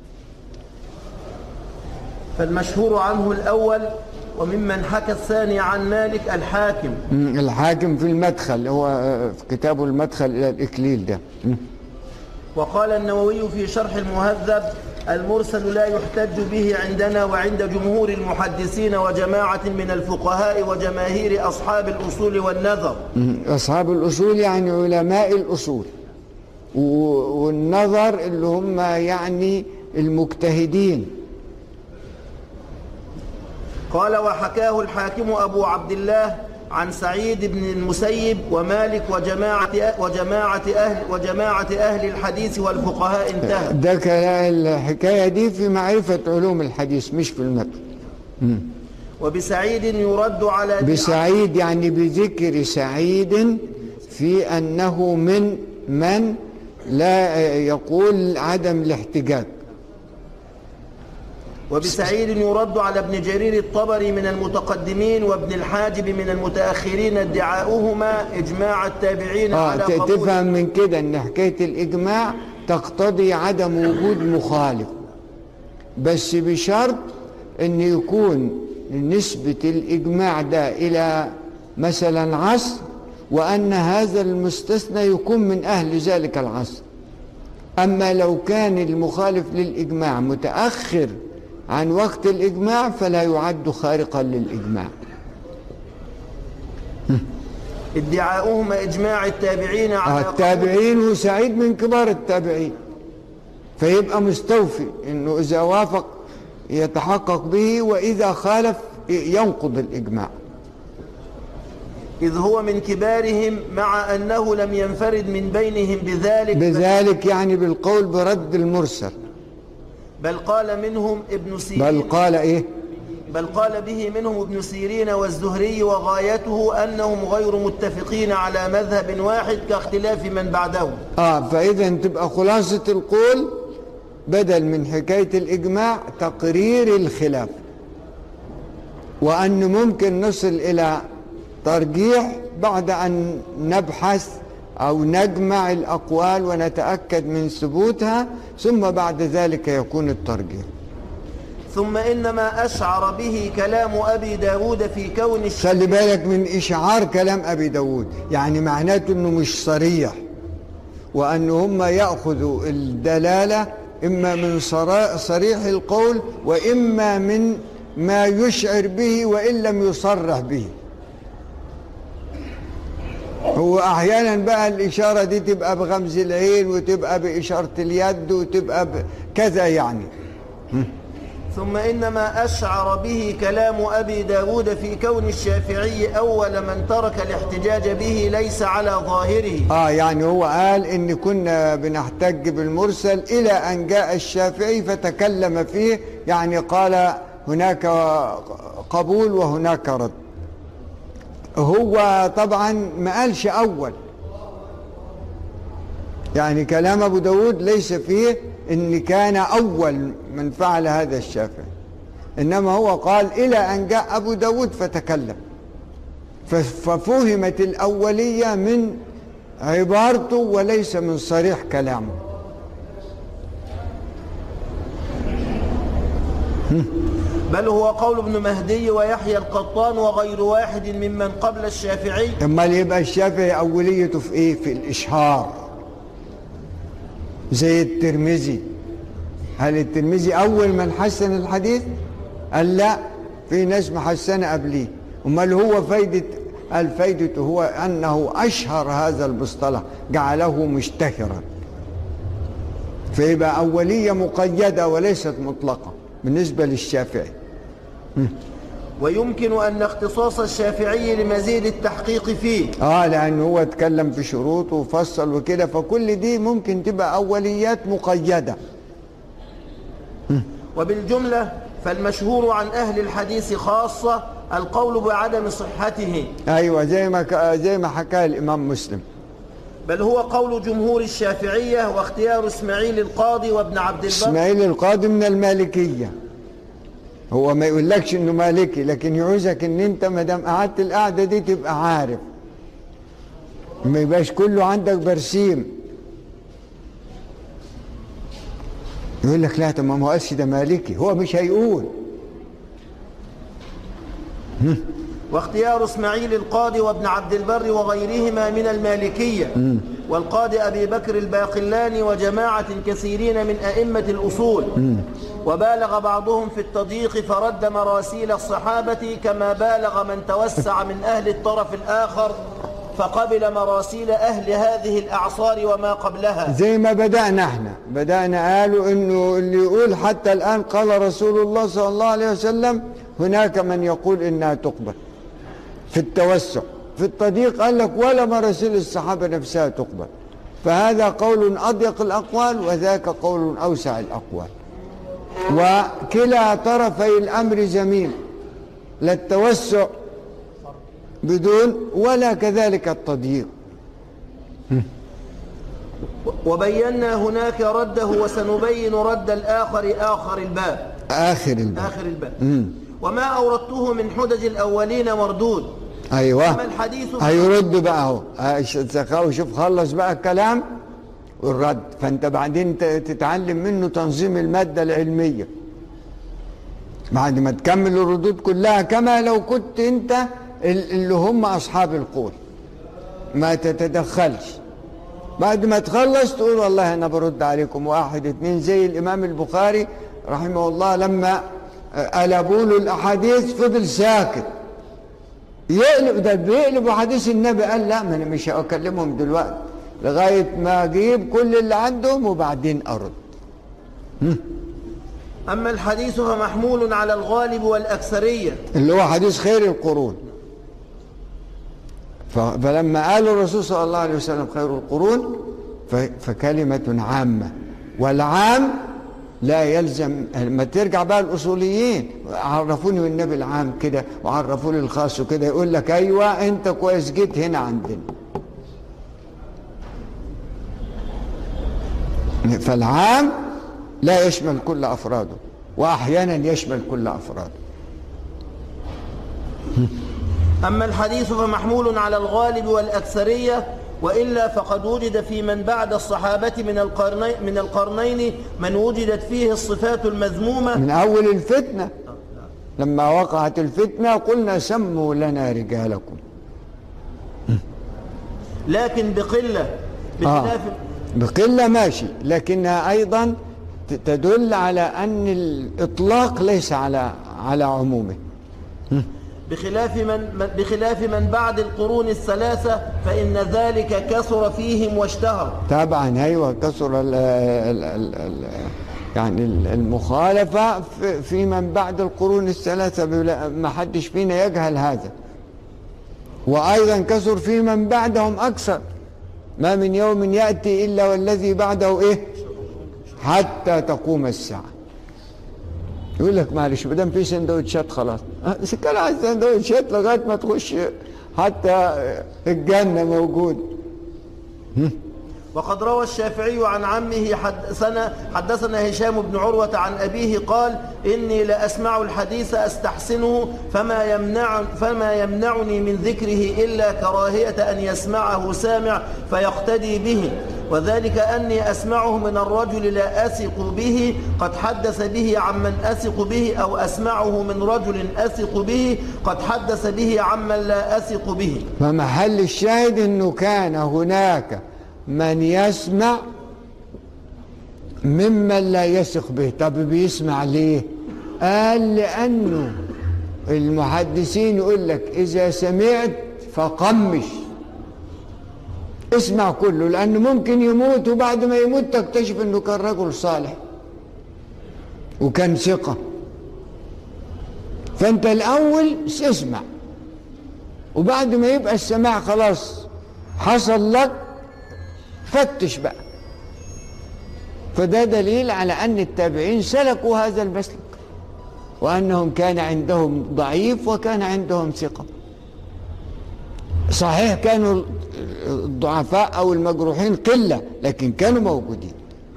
فالمشهور عنه الأول وممن حكى الثاني عن مالك الحاكم مم، الحاكم في المدخل هو آه، في كتابه المدخل إلى الإكليل ده مم. وقال النووي في شرح المهذب المرسل لا يحتج به عندنا وعند جمهور المحدثين وجماعة من الفقهاء وجماهير أصحاب الأصول والنظر مم. أصحاب الأصول يعني علماء الأصول و- والنظر اللي هم يعني المجتهدين قال وحكاه الحاكم أبو عبد الله عن سعيد بن المسيب ومالك وجماعة وجماعة أهل وجماعة أهل الحديث والفقهاء انتهى ده كلا- الحكاية دي في معرفة علوم الحديث مش في المتن وبسعيد يرد على بسعيد يعني بذكر سعيد في أنه من من لا يقول عدم الاحتجاج وبسعيد يرد على ابن جرير الطبري من المتقدمين وابن الحاجب من المتأخرين ادعاؤهما إجماع التابعين آه على ت- قبول تفهم من كده ان حكاية الإجماع تقتضي عدم وجود مخالف بس بشرط ان يكون نسبة الإجماع ده إلى مثلا عصر وأن هذا المستثنى يكون من أهل ذلك العصر أما لو كان المخالف للإجماع متأخر عن وقت الإجماع فلا يعد خارقا للإجماع ادعاؤهم إجماع التابعين على آه، التابعين وسعيد من كبار التابعين فيبقى مستوفي انه اذا وافق يتحقق به واذا خالف ينقض الاجماع إذ هو من كبارهم مع أنه لم ينفرد من بينهم بذلك بذلك يعني بالقول برد المرسل بل قال منهم ابن سيرين بل قال ايه بل قال به منهم ابن سيرين والزهري وغايته أنهم غير متفقين على مذهب واحد كاختلاف من بعدهم اه فاذا تبقى خلاصة القول بدل من حكاية الاجماع تقرير الخلاف وأن ممكن نصل إلى ترجيح بعد أن نبحث أو نجمع الأقوال ونتأكد من ثبوتها ثم بعد ذلك يكون الترجيح ثم إنما أشعر به كلام أبي داود في كون الشيء خلي بالك من إشعار كلام أبي داود يعني معناته أنه مش صريح وأن هم يأخذوا الدلالة إما من صرا- صريح القول وإما من ما يشعر به وإن لم يصرح به هو أحيانا بقى الإشارة دي تبقى بغمز العين وتبقى بإشارة اليد وتبقى كذا يعني ثم إنما أشعر به كلام أبي داود في كون الشافعي أول من ترك الاحتجاج به ليس على ظاهره آه يعني هو قال إن كنا بنحتج بالمرسل إلى أن جاء الشافعي فتكلم فيه يعني قال هناك قبول وهناك رد هو طبعا ما قالش أول يعني كلام أبو داود ليس فيه إن كان أول من فعل هذا الشافعي إنما هو قال إلى أن جاء أبو داود فتكلم ف- ففهمت الأولية من عبارته وليس من صريح كلامه بل هو قول ابن مهدي ويحيى القطان وغير واحد ممن قبل الشافعي امال يبقى الشافعي اوليته في ايه في الاشهار زي الترمذي هل الترمذي اول من حسن الحديث قال لا في ناس محسنه قبليه امال هو فايده الفايدة هو أنه أشهر هذا المصطلح جعله مشتهرا فيبقى أولية مقيدة وليست مطلقة بالنسبة للشافعي ويمكن أن اختصاص الشافعي لمزيد التحقيق فيه اه لان هو اتكلم في شروط وفصل وكده فكل دي ممكن تبقى اوليات مقيده وبالجملة فالمشهور عن أهل الحديث خاصة القول بعدم صحته ايوه زي ما ك- زي ما حكى الامام مسلم بل هو قول جمهور الشافعية واختيار اسماعيل القاضي وابن عبد البر اسماعيل القاضي من المالكيه هو ما يقولكش انه مالكي لكن يعوزك ان انت ما دام قعدت القعده دي تبقى عارف ما يبقاش كله عندك برسيم يقول لك لا طب ما هو قالش ده مالكي هو مش هيقول واختيار اسماعيل القاضي وابن عبد البر وغيرهما من المالكية والقاضي أبي بكر الباقلاني وجماعة كثيرين من أئمة الأصول وبالغ بعضهم في التضييق فرد مراسيل الصحابة كما بالغ من توسع من أهل الطرف الآخر فقبل مراسيل أهل هذه الأعصار وما قبلها زي ما بدأنا احنا بدأنا قالوا انه اللي يقول حتى الآن قال رسول الله صلى الله عليه وسلم هناك من يقول انها تقبل في التوسع في التضييق قال لك ولا مراسيل الصحابة نفسها تقبل فهذا قول أضيق الأقوال وذاك قول أوسع الأقوال وكلا طرفي الأمر جميل لا التوسع بدون ولا كذلك التضييق وبينا هناك رده وسنبين رد الآخر آخر الباب آخر الباب آخر الباب وما أوردته من حجج الأولين مردود ايوه أما الحديث هيرد بقى اهو سخاوي شوف خلص بقى الكلام والرد فانت بعدين ت- تتعلم منه تنظيم الماده العلميه بعد ما تكمل الردود كلها كما لو كنت انت ال- اللي هم اصحاب القول ما تتدخلش بعد ما تخلص تقول والله انا برد عليكم واحد اتنين زي الامام البخاري رحمه الله لما قلبوا له الاحاديث فضل ساكت يقلب ده بيقلبوا حديث النبي قال لا ما انا مش هكلمهم دلوقتي لغايه ما اجيب كل اللي عندهم وبعدين ارد أما الحديث فمحمول على الغالب والأكثرية اللي هو حديث خير القرون ف- فلما قال الرسول صلى الله عليه وسلم خير القرون ف- فكلمة عامة والعام لا يلزم ما ترجع بقى الأصوليين عرفوني والنبي العام كده وعرفوني الخاص وكده يقول لك أيوة أنت كويس جيت هنا عندنا فالعام لا يشمل كل أفراده وأحيانا يشمل كل أفراده أما الحديث فمحمول على الغالب والأكثرية وإلا فقد وجد في من بعد الصحابة من القرنين, من القرنين من وجدت فيه الصفات المذمومة من أول الفتنة لما وقعت الفتنة قلنا سموا لنا رجالكم لكن بقلة آه. بخلاف بقلة ماشي لكنها أيضا ت- تدل على أن الإطلاق ليس على على عمومه بخلاف من من- بخلاف من بعد القرون الثلاثة فإن ذلك كثر فيهم واشتهر طبعا أيوة كثر ال ال ال ال يعني ال- المخالفة في- في من بعد القرون الثلاثة بلا- ما حدش فينا يجهل هذا وأيضا كثر في من بعدهم أكثر ما من يوم يأتي إلا والذي بعده إيه حتى تقوم الساعة يقول لك معلش ما دام في سندوتشات خلاص أه، كان على السندوتشات لغاية ما تخش حتى الجنة موجود وقد روى الشافعي عن عمه حدثنا حدثنا هشام بن عروة عن أبيه قال إني لأسمع الحديث أستحسنه فما يمنع فما يمنعني من ذكره إلا كراهية أن يسمعه سامع فيقتدي به وذلك أني أسمعه من الرجل لا أثق به قد حدث به عمن أثق به أو أسمعه من رجل أثق به قد حدث به عمن لا أثق به فمحل الشاهد انه كان هناك من يسمع ممن لا يثق به طب بيسمع ليه قال لانه المحدثين يقول لك اذا سمعت فقمش اسمع كله لانه ممكن يموت وبعد ما يموت تكتشف انه كان رجل صالح وكان ثقه فانت الاول اسمع وبعد ما يبقى السماع خلاص حصل لك فتش بقى فده دليل على أن التابعين سلكوا هذا المسلك وأنهم كان عندهم ضعيف وكان عندهم ثقة صحيح كانوا الضعفاء أو المجروحين قلة لكن كانوا موجودين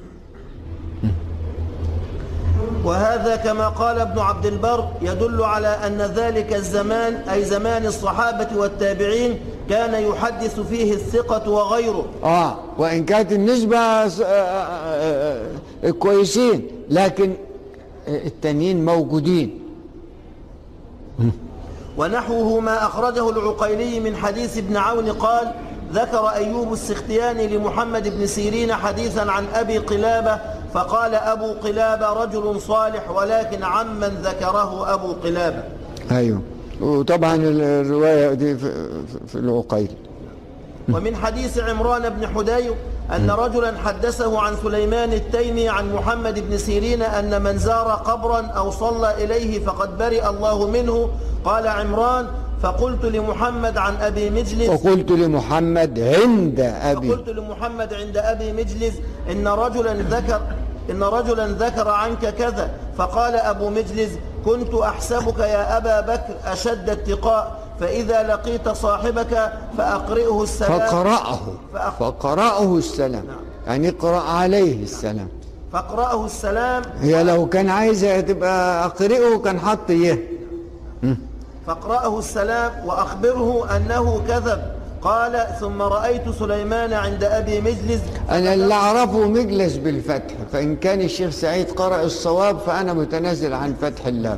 وهذا كما قال ابن عبد البر يدل على أن ذلك الزمان أي زمان الصحابة والتابعين كان يحدث فيه الثقة وغيره آه وإن كانت النسبة س- آه، آه، آه، كويسين لكن التانيين موجودين ونحوه ما أخرجه العقيلي من حديث ابن عون قال ذكر أيوب السختياني لمحمد بن سيرين حديثا عن أبي قلابة فقال أبو قلابة رجل صالح ولكن عمن ذكره أبو قلابة ايوه وطبعا الروايه دي في, في العقيل ومن حديث عمران بن حدير أن رجلا حدثه عن سليمان التيمي عن محمد بن سيرين أن من زار قبرا أو صلى إليه فقد برئ الله منه قال عمران فقلت لمحمد عن أبي مجلس وقلت لمحمد عند ابي فقلت لمحمد عند أبي مجلس إن رجلا ذكر إن رجلا ذكر عنك كذا فقال أبو مجلس كنت أحسبك يا أبا بكر أشد اتقاء فإذا لقيت صاحبك فأقرئه السلام فقرأه فأق- فقرأه السلام يعني اقرأ عليه السلام فاقرأه السلام هي لو كان عايزة تبقى أقرئه كان حط يه فاقرأه السلام وأخبره أنه كذب قال ثم رأيت سليمان عند أبي مجلس أنا اللي أعرفه مجلس بالفتح فإن كان الشيخ سعيد قرأ الصواب فأنا متنازل عن فتح اللام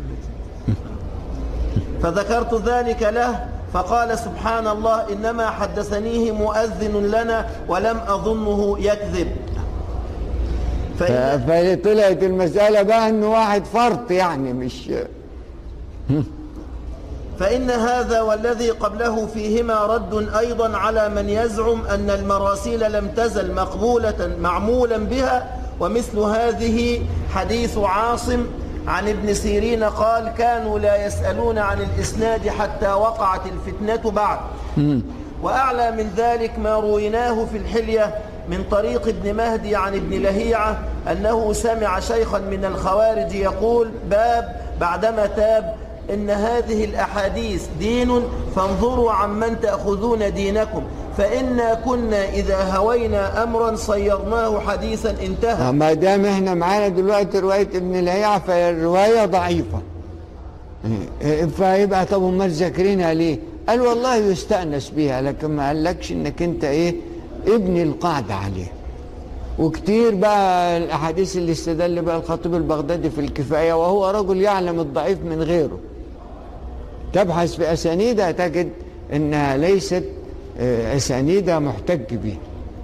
فذكرت ذلك له فقال سبحان الله إنما حدثنيه مؤذن لنا ولم أظنه يكذب ف- فإن, فطلعت المسألة بقى إنه واحد فرط يعني مش فإن هذا والذي قبله فيهما رد أيضا على من يزعم أن المراسيل لم تزل مقبولة معمولا بها ومثل هذه حديث عاصم عن ابن سيرين قال كانوا لا يسألون عن الإسناد حتى وقعت الفتنة بعد وأعلى من ذلك ما رويناه في الحلية من طريق ابن مهدي عن ابن لهيعة أنه سمع شيخا من الخوارج يقول باب بعدما تاب إن هذه الأحاديث دين فانظروا عمن تأخذون دينكم فإنا كنا إذا هوينا أمرا صيرناه حديثا انتهى ما دام احنا معانا دلوقتي رواية ابن لهيعة فالرواية ضعيفة إيه، فيبقى طب امال ذاكرينها ليه؟ قال والله يستأنس بيها لكن ما قالكش انك انت ايه ابني القاعدة عليها وكتير بقى الاحاديث اللي استدل بقى الخطيب البغدادي في الكفاية وهو رجل يعلم الضعيف من غيره تبحث في اسانيدها تجد انها ليست آه، اسانيدها محتج بها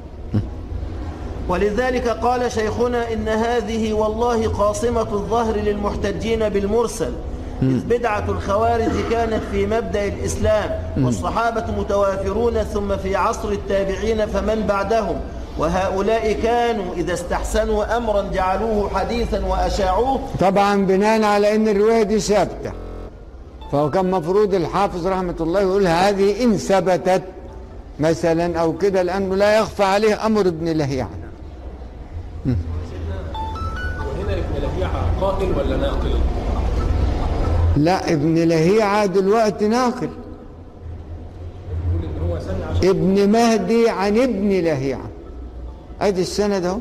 ولذلك قال شيخنا إن هذه والله قاصمة الظهر للمحتجين بالمرسل إذ بدعة الخوارج كانت في مبدأ الإسلام والصحابة متوافرون ثم في عصر التابعين فمن بعدهم وهؤلاء كانوا إذا استحسنوا أمرا جعلوه حديثا وأشاعوه طبعا بناء على ان الروايه دي ثابته فهو كان مفروض الحافظ رحمه الله يقول هذه ان ثبتت مثلا او كده لانه لا يخفى عليه امر ابن لهيعه وهنا ابن لهيعة قائل ولا ناقل؟ لا ابن لهيعه دلوقتي ناقل يقول ان هو سمع ابن مهدي عن ابن لهيعه ادي السند اهو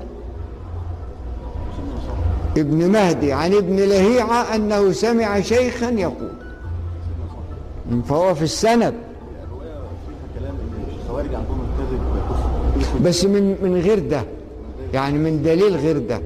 ابن مهدي عن ابن لهيعه انه سمع شيخا يقول فهو في السند كلام ان الخوارج عندهم الكذب كفر بس من من غير ده يعني من دليل غير ده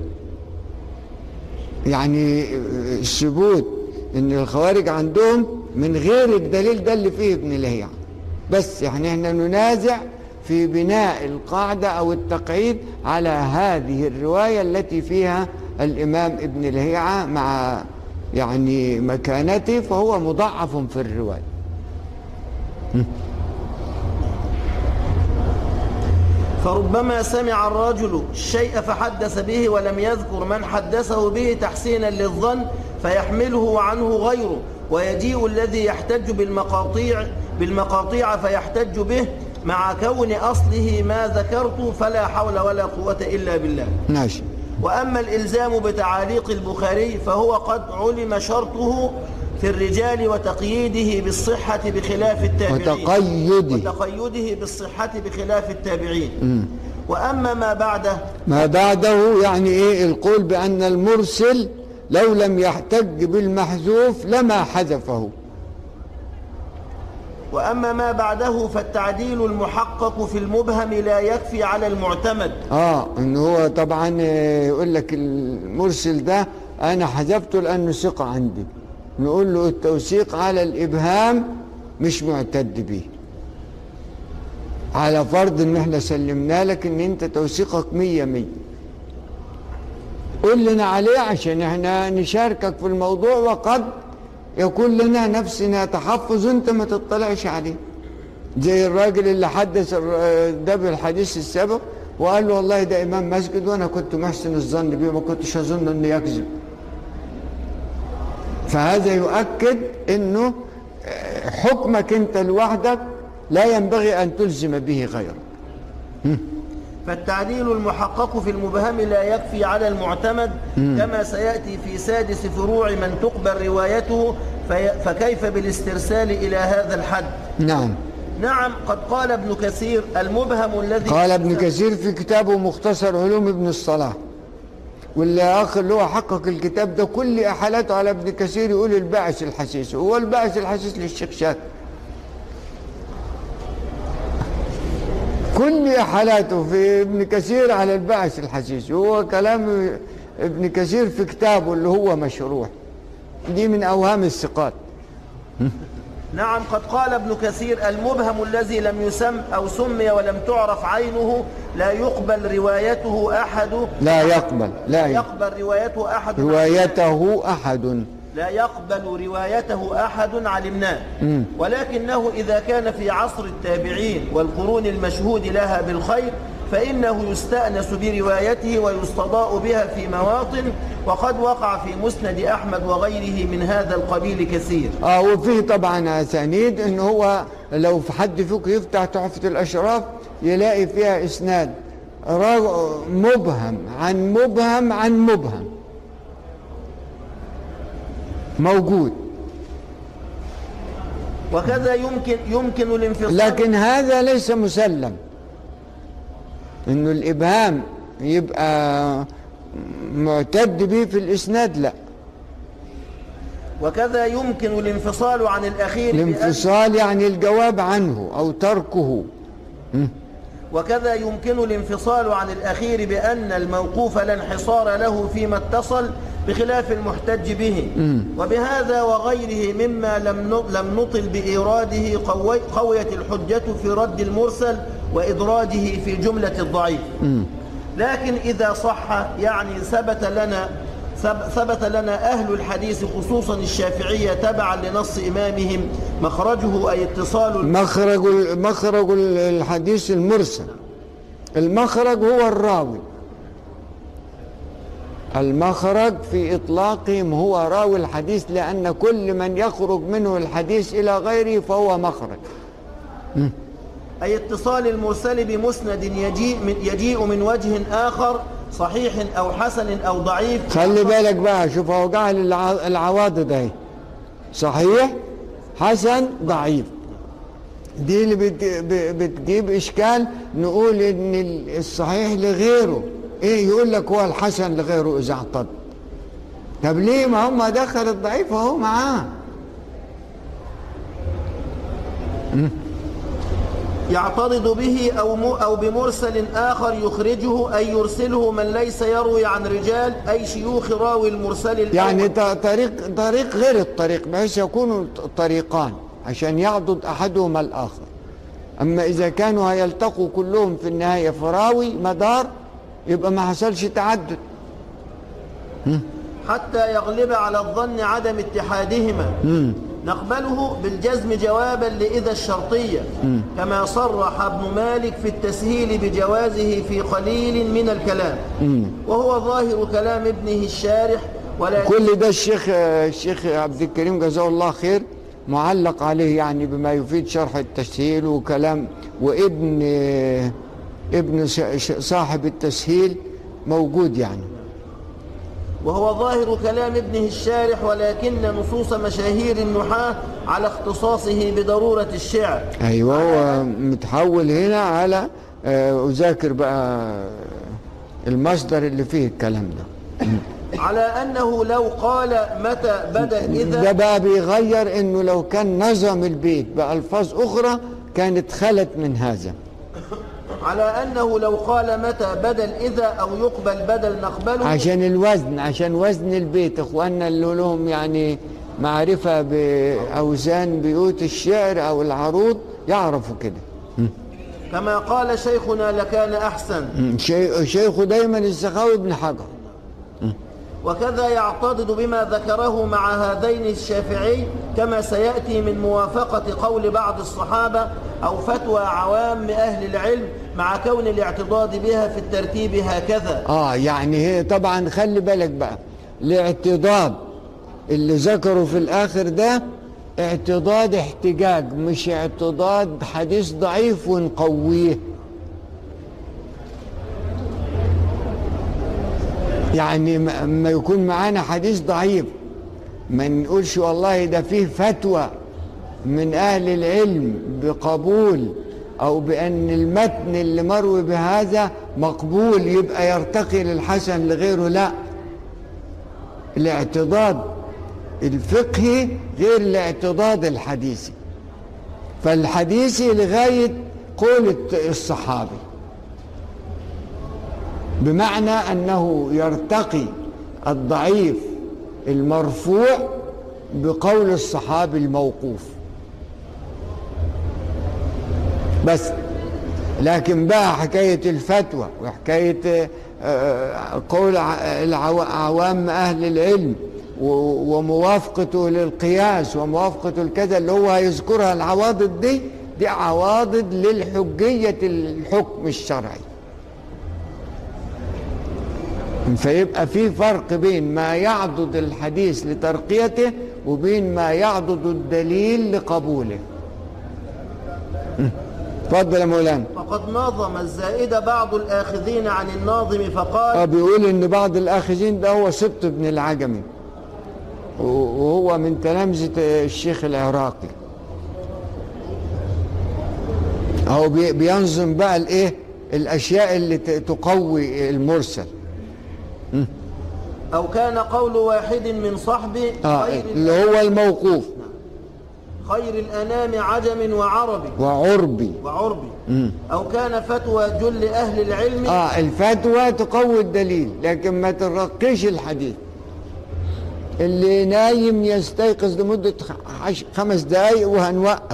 يعني الثبوت ان الخوارج عندهم من غير الدليل ده اللي فيه ابن لهيعة بس يعني احنا ننازع في بناء القاعدة او التقعيد على هذه الرواية التي فيها الامام ابن لهيعة مع يعني مكانته فهو مضاعف في الرواية فربما سمع الرجل الشيء فحدث به ولم يذكر من حدثه به تحسينا للظن فيحمله عنه غيره ويجيء الذي يحتج بالمقاطيع بالمقاطيع فيحتج به مع كون أصله ما ذكرت فلا حول ولا قوة إلا بالله ماشي وأما الإلزام بتعاليق البخاري فهو قد علم شرطه في الرجال وتقييده بالصحة بخلاف التابعين وتقيده. وتقيده بالصحة بخلاف التابعين وأما ما بعده ما بعده يعني ايه القول بان المرسل لو لم يحتج بالمحذوف لما حذفه وأما ما بعده فالتعديل المحقق في المبهم لا يكفي على المعتمد اه ان هو طبعا آه، يقول لك المرسل ده انا حذفته لانه ثقه عندي نقول له التوثيق على الابهام مش معتد به على فرض ان احنا سلمنا لك ان انت توثيقك مية مية قول لنا عليه عشان احنا نشاركك في الموضوع وقد يكون لنا نفسنا تحفظ انت ما تطلعش عليه زي الراجل اللي حدث الر- ده بالحديث السابق وقال له والله ده امام مسجد وانا كنت محسن الظن بيه ما كنتش اظن انه يكذب فهذا يؤكد انه آه، حكمك انت لوحدك لا ينبغي ان تلزم به غيرك فالتعديل المحقق في المبهم لا يكفي على المعتمد كما سيأتي في سادس فروع من تقبل روايته في فكيف بالاسترسال إلى هذا الحد نعم نعم قد قال ابن كثير المبهم الذي قال ابن كثير في كتابه مختصر علوم ابن الصلاح واللي اخ اللي هو حقق الكتاب ده كل احالاته على ابن كثير يقول الباعث الحسيس هو الباعث الحسيس للشيخ شاكر كل احالاته في ابن كثير على الباعث الحسيس هو كلام ابن كثير في كتابه اللي هو مشروح دي من اوهام الثقات نعم قد قال ابن كثير المبهم الذي لم يسم أو سمي ولم تعرف عينه لا يقبل روايته أحد لا يقبل لا يقبل يقبل روايته أحد روايته احد لا يقبل روايته أحد علمناه ولكنه إذا كان في عصر التابعين والقرون المشهود لها بالخير فإنه يستأنس بروايته ويستضاء بها في مواطن وقد وقع في مسند أحمد وغيره من هذا القبيل كثير اه وفيه طبعا اسانيد ان هو لو في حد فيكم يفتح تحفة الاشراف يلاقي فيها اسناد را- مبهم عن مبهم عن مبهم موجود وكذا يمكن يمكن الانفصال لكن هذا ليس مسلم انه الابهام يبقى معتد به في الاسناد لا وكذا يمكن الانفصال عن الأخير بأن الانفصال يعني الجواب عنه او تركه وكذا يمكن الانفصال عن الأخير بأن الموقوف لا انحصار له فيما اتصل بخلاف المحتج به وبهذا وغيره مما لم ن- لم نطل بإيراده قوي قويت الحجة في رد المرسل وإدراجه في جملة الضعيف لكن إذا صح يعني ثبت لنا ثب- ثبت لنا أهل الحديث خصوصا الشافعية تبعا لنص إمامهم مخرجه أي اتصال مخرج مخرج الحديث المرسل المخرج هو الراوي المخرج في إطلاقهم هو راوي الحديث لأن كل من يخرج منه الحديث إلى غيره فهو مخرج أي اتصال المرسل بمسند يجيء من, يجيء من وجه آخر صحيح أو حسن أو ضعيف خلي بالك بقى شوف هو جعل الع- العواضد اهي صحيح حسن ضعيف دي اللي بت- ب- بتجيب اشكال نقول ان ال- الصحيح لغيره ايه يقول لك هو الحسن لغيره اذا اعتض طب ليه ما هم دخل الضعيف اهو معاه يعترض به أو, م- أو بمرسل آخر يخرجه أي يرسله من ليس يروي عن رجال أي شيوخ راوي المرسل الأول يعني ط- طريق طريق غير الطريق بحيث يكونوا ط- طريقان عشان يعضد احدهما الاخر اما اذا كانوا هيلتقوا كلهم في النهايه في راوي مدار يبقى ما حصلش تعدد حتى يغلب على الظن عدم اتحادهما نقبله بالجزم جوابا لإذا الشرطية كما صرح ابن مالك في التسهيل بجوازه في قليل من الكلام وهو ظاهر كلام ابنه الشارح ولا كل ده الشيخ الشيخ عبد الكريم جزاه الله خير معلق عليه يعني بما يفيد شرح التسهيل وكلام وابن ابن ش- ش- صاحب التسهيل موجود يعني وهو ظاهر كلام ابنه الشارح ولكن نصوص مشاهير النحاة على اختصاصه بضرورة الشعر ايوه هو متحول هنا على آه، اذاكر بقى المصدر اللي فيه الكلام ده على أنه لو قال متى بدأ ده إذا بقى بيغير انه لو كان نظم البيت بألفاظ اخرى كانت خلت من هذا على أنه لو قال متى بدل إذا أو يقبل بدل نقبله عشان الوزن عشان وزن البيت اخواننا اللي لهم يعني معرفة بأوزان بيوت الشعر أو العروض يعرفوا كده كما قال شيخنا لكان أحسن شي- شيخه دايما السخاوي بن حجر وكذا يعتضد بما ذكره مع هذين الشافعي كما سيأتي من موافقة قول بعض الصحابة أو فتوى عوام أهل العلم مع كون الاعتضاد بها في الترتيب هكذا اه يعني هي طبعا خلي بالك بقى الاعتضاد اللي ذكره في الاخر ده اعتضاد احتجاج مش اعتضاد حديث ضعيف ونقويه يعني ما ما يكون معانا حديث ضعيف ما نقولش والله ده فيه فتوى من أهل العلم بقبول أو بأن المتن اللي مروي بهذا مقبول يبقى يرتقي للحسن لغيره لا الاعتضاد الفقهي غير الاعتضاد الحديثي فالحديثي لغاية قول الصحابي بمعنى أنه يرتقي الضعيف المرفوع بقول الصحابي الموقوف بس لكن بقى حكاية الفتوى وحكاية آه، قول ع- العو- عوام أهل العلم و- وموافقته للقياس وموافقته لكذا اللي هو هيذكرها العواضد دي دي عواضد للحجية الحكم الشرعي فيبقى في فرق بين ما يعضد الحديث لترقيته وبين ما يعضد الدليل لقبوله م. اتفضل يا مولانا فقد نظم الزائد بعض الآخذين عن الناظم اه فقال بيقول ان بعض الاخذين ده هو سبط بن العجمي و- وهو من تلامذة الشيخ العراقي هو بي- بينظم بقى الايه الاشياء اللي ت- تقوي المرسل أو كان قول واحد من صحبه اه خير, اللي هو الموقوف خير الأنام عجم وعربي وعربي وعربي أو كان فتوى جل أهل العلم اه الفتوى تقوي الدليل لكن ما ترقيش الحديث اللي نايم يستيقظ لمدة خ- عش- خمس دقايق وهنوقف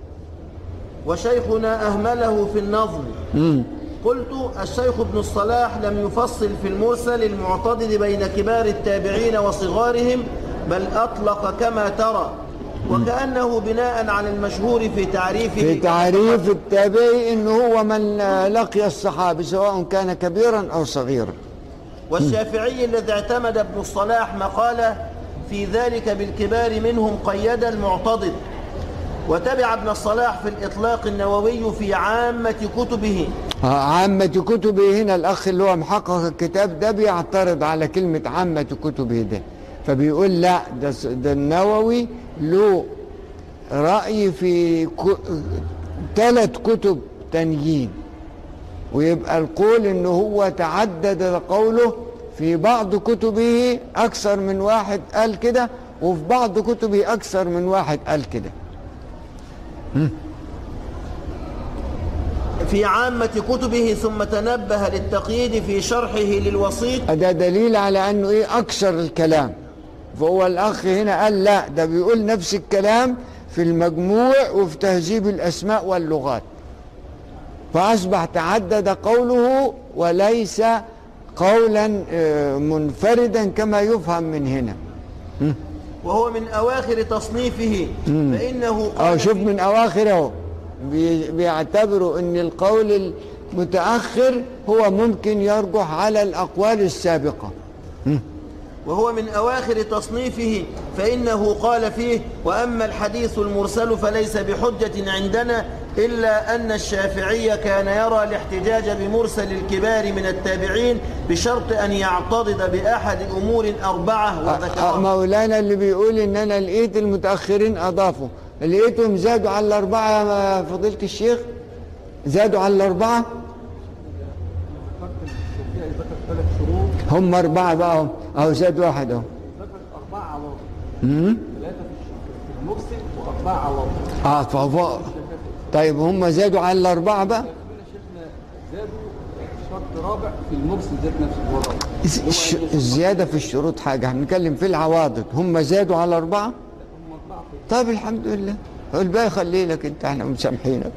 وشيخنا أهمله في النظم قلت الشيخ ابن الصلاح لم يفصل في المرسل المعتضد بين كبار التابعين وصغارهم بل أطلق كما ترى وكأنه بناء على المشهور في تعريفه في تعريف التابعي انه هو من لقي الصحابي سواء كان كبيرا او صغيرا والشافعي الذي اعتمد ابن الصلاح مقاله في ذلك بالكبار منهم قيد المعتضد وتبع ابن الصلاح في الإطلاق النووي في عامة كتبه آه، عامة كتبه هنا الأخ اللي هو محقق الكتاب ده بيعترض على كلمة عامة كتبه ده فبيقول لا ده, س- ده النووي له رأي في ثلاث كتب تانيين ويبقى القول ان هو تعدد قوله في بعض كتبه أكثر من واحد قال كده وفي بعض كتبه أكثر من واحد قال كده في عامة كتبه ثم تنبه للتقييد في شرحه للوسيط ده دليل على انه ايه اكثر الكلام فهو الاخ هنا قال لا ده بيقول نفس الكلام في المجموع وفي تهذيب الاسماء واللغات فاصبح تعدد قوله وليس قولا آه، منفردا كما يفهم من هنا وهو من أواخر تصنيفه فإنه اه قال شوف في- من اواخر اهو بي- بيعتبروا ان القول المتاخر هو ممكن يرجح على الاقوال السابقه وهو من أواخر تصنيفه فإنه قال فيه وأما الحديث المرسل فليس بحجة عندنا إلا أن الشافعي كان يرى الاحتجاج بمرسل الكبار من التابعين بشرط أن يعتضد بأحد أمور أربعة آه، وذكرها مولانا اللي بيقول ان انا لقيت المتاخرين اضافوا لقيتهم زادوا على الاربعه يا فضيله الشيخ زادوا على الاربعه ثلاث شروط هم اربعه بقى هم اهو زاد واحد اهو ذكر اربع عواطف أمم. ثلاثه في في المرسل واربع عواطف اه فوق طيب هم زادوا على الاربعه بقى كمان شيخنا زادوا شرط رابع في المرسل ذات نفسه هو الرابع الز- الش- الزياده في الشروط حاجه هنتكلم في العواضد هم زادوا على اربعه هم اربعه في طيب الحمد لله الباقي خليه لك انت احنا مسامحينك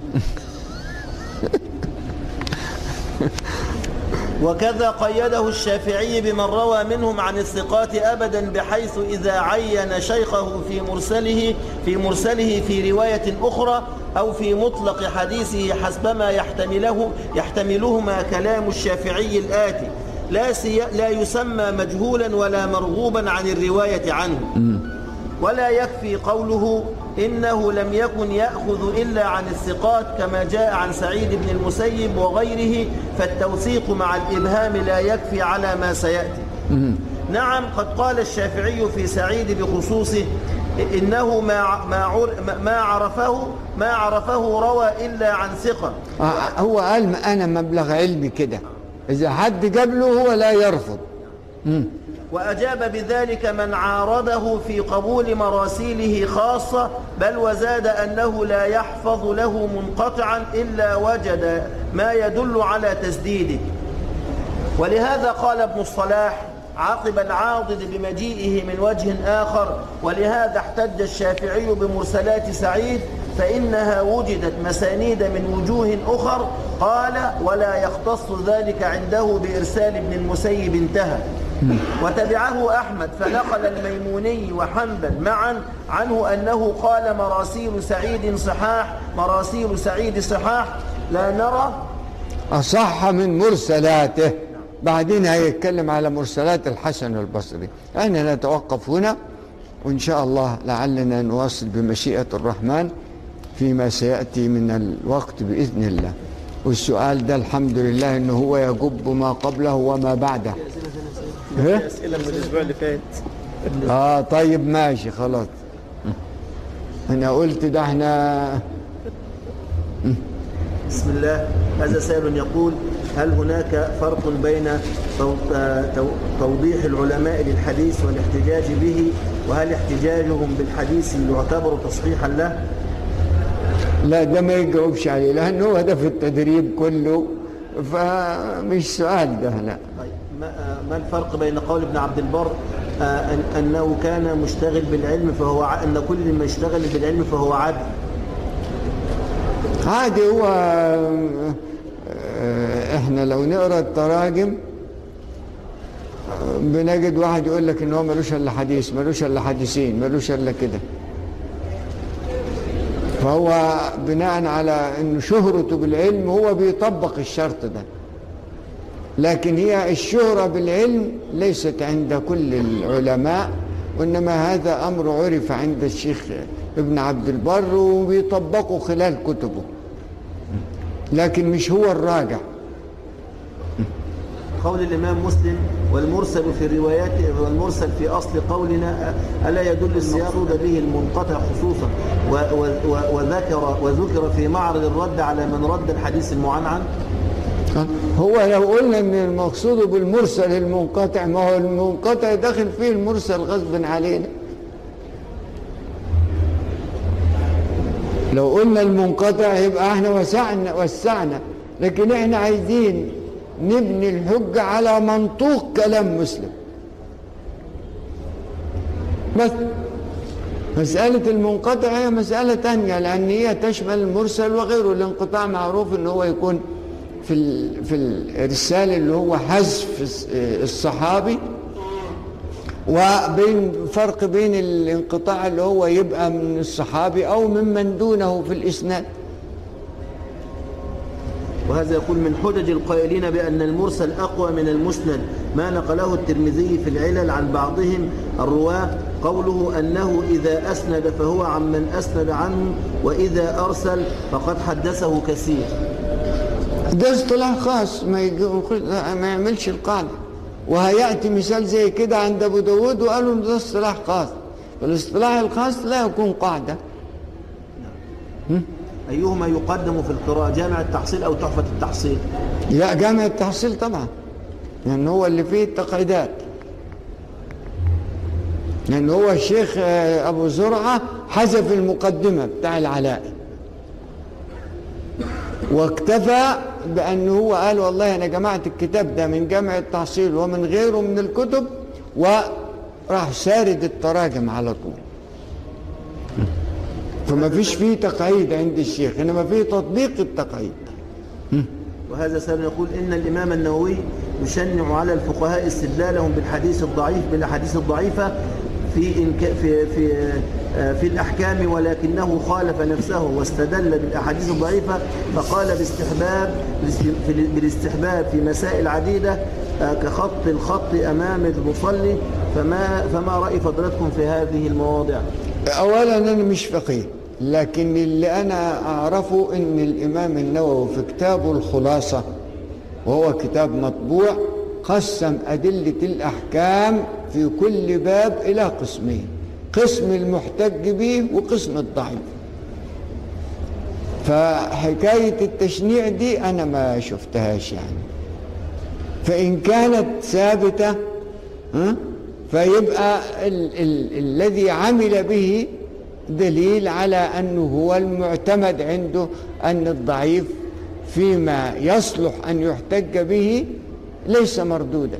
وكذا قيده الشافعي بمن روى منهم عن الثقات أبدا بحيث إذا عين شيخه في مرسله في مرسله في رواية أخرى أو في مطلق حديثه حسبما يحتمله يحتملهما كلام الشافعي الآتي لا, سي لا يسمى مجهولا ولا مرغوبا عن الرواية عنه ولا يكفي قوله إنه لم يكن يأخذ إلا عن الثقات كما جاء عن سعيد بن المسيب وغيره فالتوثيق مع الإبهام لا يكفي على ما سيأتي نعم قد قال الشافعي في سعيد بخصوصه إنه ما ما عر- ما عرفه ما عرفه روى إلا عن ثقة آه، هو قال ما انا مبلغ علمي كده اذا حد جاب له هو لا يرفض وأجاب بذلك من عارضه في قبول مراسيله خاصة بل وزاد أنه لا يحفظ له منقطعا إلا وجد ما يدل على تسديده ولهذا قال ابن الصلاح عقب العاضد بمجيئه من وجه آخر ولهذا احتج الشافعي بمرسلات سعيد فإنها وجدت مسانيد من وجوه أخر قال ولا يختص ذلك عنده بإرسال ابن المسيب انتهى وتبعه أحمد فنقل الميموني وحنبل معا عنه أنه قال مراسيل سعيد صحاح مراسيل سعيد صحاح لا نرى أصح من مرسلاته بعدين هيتكلم على مرسلات الحسن البصري أنا نتوقف هنا وإن شاء الله لعلنا نواصل بمشيئة الرحمن فيما سيأتي من الوقت بإذن الله والسؤال ده الحمد لله أنه هو يجب ما قبله وما بعده إيه؟ أسئلة من الأسبوع اللي فات آه طيب ماشي خلاص أنا قلت ده احنا بسم الله هذا سائل يقول هل هناك فرق بين تو- تو- توضيح العلماء للحديث والاحتجاج به وهل احتجاجهم بالحديث يعتبر تصحيحا له لا ده ما يجاوبش عليه لأنه هو ده في التدريب كله فمش سؤال ده لا طيب ما, ما الفرق بين قول ابن عبد البر آه، أن أنه كان مشتغل بالعلم فهو ع- أن كل ما اشتغل بالعلم فهو عدل عادي هو آه، احنا لو نقرا التراجم آه، بنجد واحد يقول لك ان هو ملوش الا حديث ملوش الا حديثين ملوش الا كده فهو بناء على ان شهرته بالعلم هو بيطبق الشرط ده لكن هي الشهرة بالعلم ليست عند كل العلماء وإنما هذا أمر عرف عند الشيخ ابن عبد البر وبيطبقه خلال كتبه لكن مش هو الراجع قول الإمام مسلم والمرسل في الروايات والمرسل في أصل قولنا ألا يدل المقصود به المنقطع خصوصا و- و- و- وذكر وذكر في معرض الرد على من رد الحديث المعنعن هو لو قلنا ان المقصود بالمرسل المنقطع ما هو المنقطع داخل فيه المرسل غصب علينا لو قلنا المنقطع يبقى احنا وسعنا وسعنا لكن احنا عايزين نبني الحجة على منطوق كلام مسلم بس مسألة المنقطع هي مسألة تانية لأن هي تشمل المرسل وغيره الانقطاع معروف ان هو يكون في ال- في الإرسال اللي هو حذف الس- الصحابي وبين فرق بين الانقطاع اللي هو يبقى من الصحابي أو ممن دونه في الإسناد وهذا يقول من حجج القائلين بأن المرسل أقوى من المسند ما نقله الترمذي في العلل عن بعضهم الرواة قوله أنه إذا أسند فهو عمن أسند عنه وإذا أرسل فقد حدثه كثير ده اصطلاح خاص ما, يجي ما يعملش القاعدة وهيأتي مثال زي كده عند أبو داود وقالوا إن ده اصطلاح خاص فالاصطلاح الخاص لا يكون قاعدة أيهما يقدم في القراءة جامع التحصيل أو تحفة التحصيل لا جامع التحصيل طبعا لأن هو اللي فيه التقعيدات لأن هو الشيخ آه، أبو زرعة حذف المقدمة بتاع العلائي واكتفى بأنه هو قال والله أنا جمعت الكتاب ده من جامع التحصيل ومن غيره من الكتب وراح سارد التراجم على طول فما فيش فيه تقعيد عند الشيخ إنما فيه تطبيق التقعيد وهذا سأل يقول إن الإمام النووي يشنع على الفقهاء استدلالهم بالحديث الضعيف بالأحاديث الضعيفة في إنك في في آه، في الأحكام ولكنه خالف نفسه واستدل بالأحاديث الضعيفة فقال باستحباب في- بالاستحباب في مسائل عديدة آه، كخط الخط أمام المصلي فما فما رأي فضلتكم في هذه المواضع؟ اولا انا مش فقيه لكن اللي انا اعرفه ان الامام النووي في كتابه الخلاصه وهو كتاب مطبوع قسم ادله الاحكام في كل باب الى قسمين قسم المحتج به وقسم الضعيف فحكايه التشنيع دي انا ما شفتهاش يعني فإن كانت ثابتة ها، فيبقى ال ال الذي عمل به دليل على أنه هو المعتمد عنده أن الضعيف فيما يصلح أن يحتج به ليس مردودا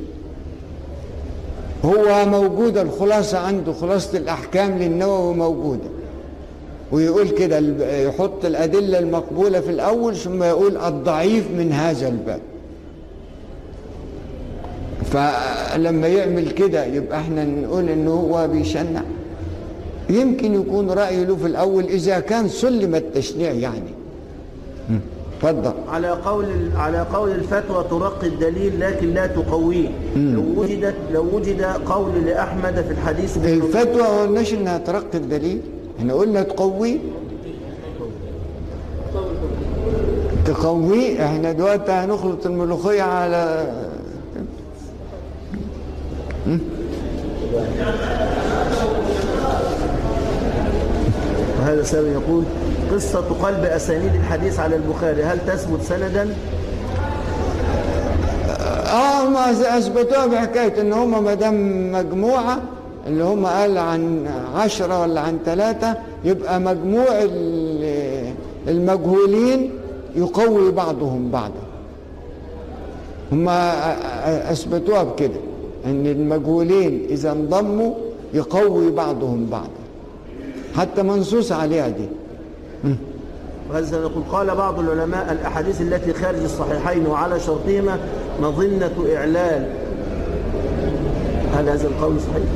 هو موجود الخلاصة عنده خلاصة الأحكام للنووي موجودة ويقول كده ال- يحط الأدلة المقبولة في الأول ثم يقول الضعيف من هذا الباب لما يعمل كده يبقى احنا نقول انه هو بيشنع يمكن يكون رأيه له في الأول إذا كان سلم التشنيع يعني مم. اتفضل على قول على قول الفتوى ترقي الدليل لكن لا تقويه لو وجدت لو وجد قول لأحمد في الحديث بالتوقيف الفتوى ما قلناش انها ترقي الدليل احنا قلنا تقويه تقويه احنا دلوقتي هنخلط الملوخية على وهذا سبب يقول قصة قلب أسانيد الحديث على البخاري هل تثبت سندا اه ما اثبتوها بحكايه ان هم ما دام مجموعه اللي هم قال عن عشرة ولا عن ثلاثة يبقى مجموع ال- المجهولين يقوي بعضهم بعضا هم اثبتوها بكده ان المجهولين اذا انضموا يقوي بعضهم بعضا حتى منصوص عليها دي وهذا سبب يقول قال بعض العلماء الأحاديث التي خارج الصحيحين وعلى شرطهما مظنة إعلال هل هذا القول صحيح؟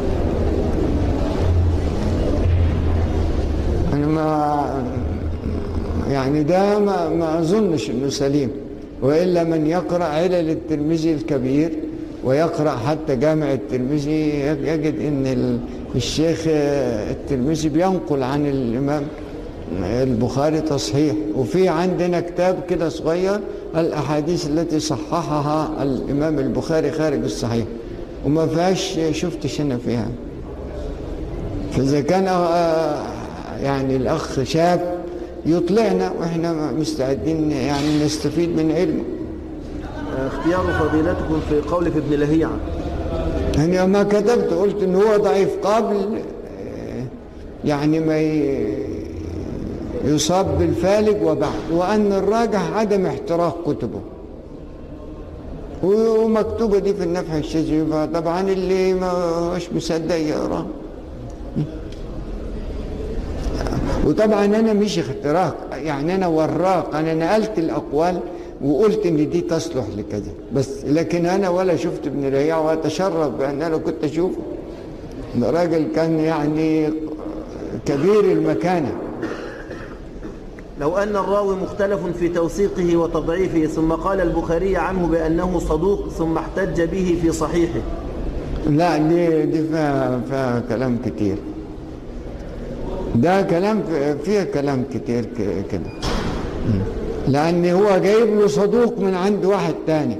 انا ما يعني ده ما, ما اظنش انه سليم والا من يقرا علل الترمذي الكبير ويقرا حتى جامع الترمذي يجد ان ال- الشيخ الترمذي بينقل عن الامام البخاري تصحيح وفي عندنا كتاب كده صغير الاحاديث التي صححها الامام البخاري خارج الصحيح وما فيهاش شفتش انا فيها فإذا كان آه، يعني الأخ شاب يطلعنا وإحنا مستعدين يعني نستفيد من علمه اختيار فضيلتكم في قول في ابن لهيعة يعني ما كتبت قلت إن هو ضعيف قبل آه، يعني ما ي- يصاب بالفالج وبعد وأن الراجح عدم احتراق كتبه ومكتوبة دي في النفح الشجري فطبعا اللي ما هوش مصدق يقراه وطبعا انا مش اختراق يعني انا وراق انا نقلت الاقوال وقلت ان دي تصلح لكذا بس لكن انا ولا شفت ابن رياح واتشرف بان انا كنت اشوفه ده راجل كان يعني كبير المكانه لو أن الراوي مختلف في توثيقه وتضعيفه ثم قال البخاري عنه بأنه صدوق ثم احتج به في صحيحه لا دي دي فيها, فيها كلام كتير ده كلام فيها كلام كتير ك- كده مم. لأن هو جايب له صدوق من عند واحد تاني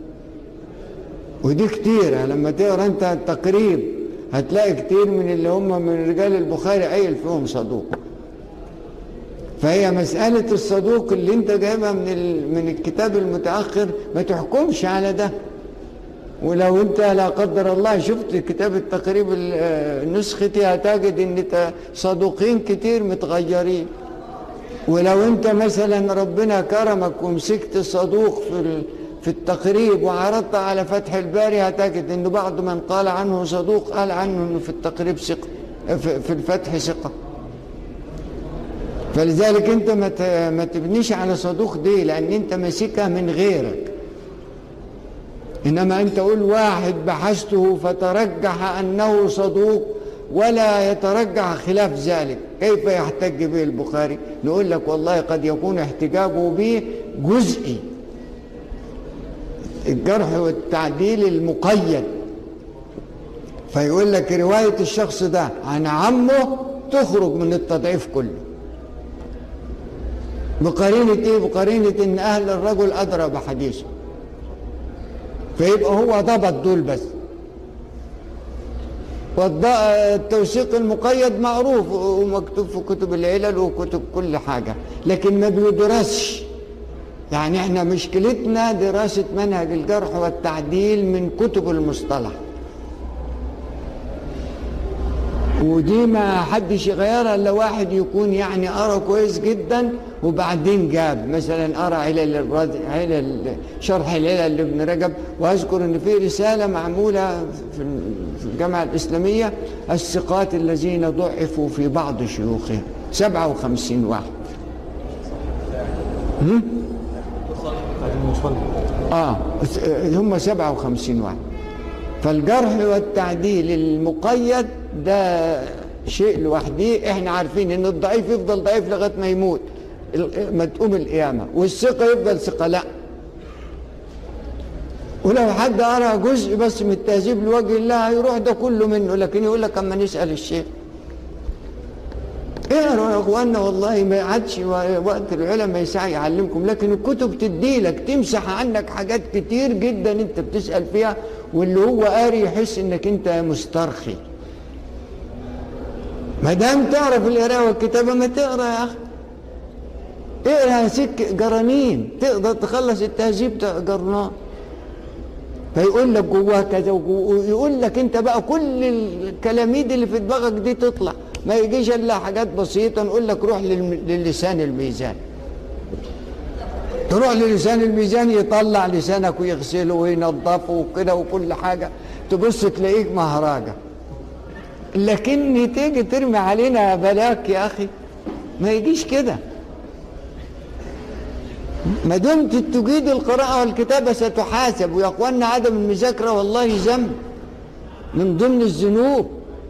ودي كتير لما تقرا انت التقريب هتلاقي كتير من اللي هم من رجال البخاري عيل فيهم صدوق فهي مسألة الصدوق اللي انت جايبها من ال- من الكتاب المتأخر ما تحكمش على ده ولو انت لا قدر الله شفت كتاب التقريب ال- آه، نسختي هتجد ان ت- صدوقين كتير متغيرين ولو انت مثلا ربنا كرمك ومسكت صدوق في ال- في التقريب وعرضت على فتح الباري هتجد انه بعض من قال عنه صدوق قال عنه انه في التقريب ثقه في في الفتح ثقه فلذلك انت ما ت- ما تبنيش على صدوق دي لان انت ماسكها من غيرك إنما أنت قول واحد بحثته فترجح أنه صدوق ولا يترجح خلاف ذلك كيف يحتج به البخاري نقول لك والله قد يكون احتجاجه به جزئي الجرح والتعديل المقيد فيقول لك رواية الشخص ده عن عمه تخرج من التضعيف كله بقرينة ايه بقرينة ان اهل الرجل ادرى بحديثه فيبقى هو ضبط دول بس والض- التوثيق المقيد معروف ومكتوب في كتب العلل وكتب كل حاجة لكن ما بيدرسش يعني احنا مشكلتنا دراسة منهج الجرح والتعديل من كتب المصطلح ودي ما حدش يغيرها الا واحد يكون يعني قرا كويس جدا وبعدين جاب مثلا قرا علل الرد علل شرح العلل لابن رجب واذكر ان في رساله معموله في في الجامعه الاسلاميه الثقات الذين ضعفوا في بعض شيوخهم 57 واحد هم؟ اه هم 57 واحد فالجرح والتعديل المقيد ده شيء لوحده احنا عارفين ان الضعيف يفضل ضعيف لغايه ما يموت ال- ما تقوم القيامه والثقه يفضل ثقه لا ولو حد قرا جزء بس من التهذيب لوجه الله هيروح ده كله منه لكن يقول لك اما نسال الشيخ اقروا يا اخوانا والله ما عادش وقت العلماء يسعى يعلمكم لكن الكتب تدي لك تمسح عنك حاجات كتير جدا انت بتسال فيها واللي هو قاري يحس انك انت مسترخي ما دام تعرف القراءه والكتابه ما تقرا يا اخي اقرا سك جرانين تقدر تخلص التهذيب بتاع جرنان فيقول لك جواه كذا وجواه- ويقول لك انت بقى كل الكلاميد اللي في دماغك دي تطلع ما يجيش الا حاجات بسيطه نقول لك روح للم- للسان الميزان تروح للسان الميزان يطلع لسانك ويغسله وينظفه وكده وكل حاجه تبص تلاقيك مهراجه لكن تيجي ترمي علينا بلاك يا اخي ما يجيش كده ما دمت تجيد القراءة والكتابة ستحاسب ويا اخوانا عدم المذاكرة والله ذنب من ضمن الذنوب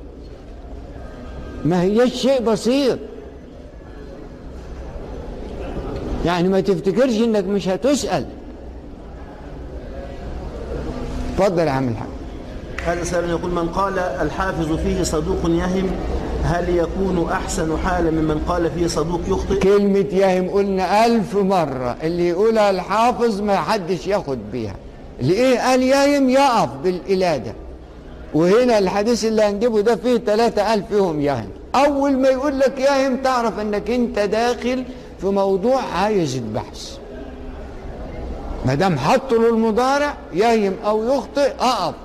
ما هيش شيء بسيط يعني ما تفتكرش انك مش هتسأل اتفضل يا عم الحاج هذا سائل يقول من قال الحافظ فيه صدوق يهم هل يكون أحسن حالا ممن قال فيه صدوق يخطئ كلمة يهم قلنا ألف مرة اللي يقولها الحافظ ما حدش ياخد بيها لإيه قال يهم يقف بالإلادة وهنا الحديث اللي هنجيبه ده فيه ثلاثة ألف يهم يهم أول ما يقول لك يهم تعرف أنك أنت داخل في موضوع عايز البحث ما دام حط له المضارع يهم أو يخطئ أقف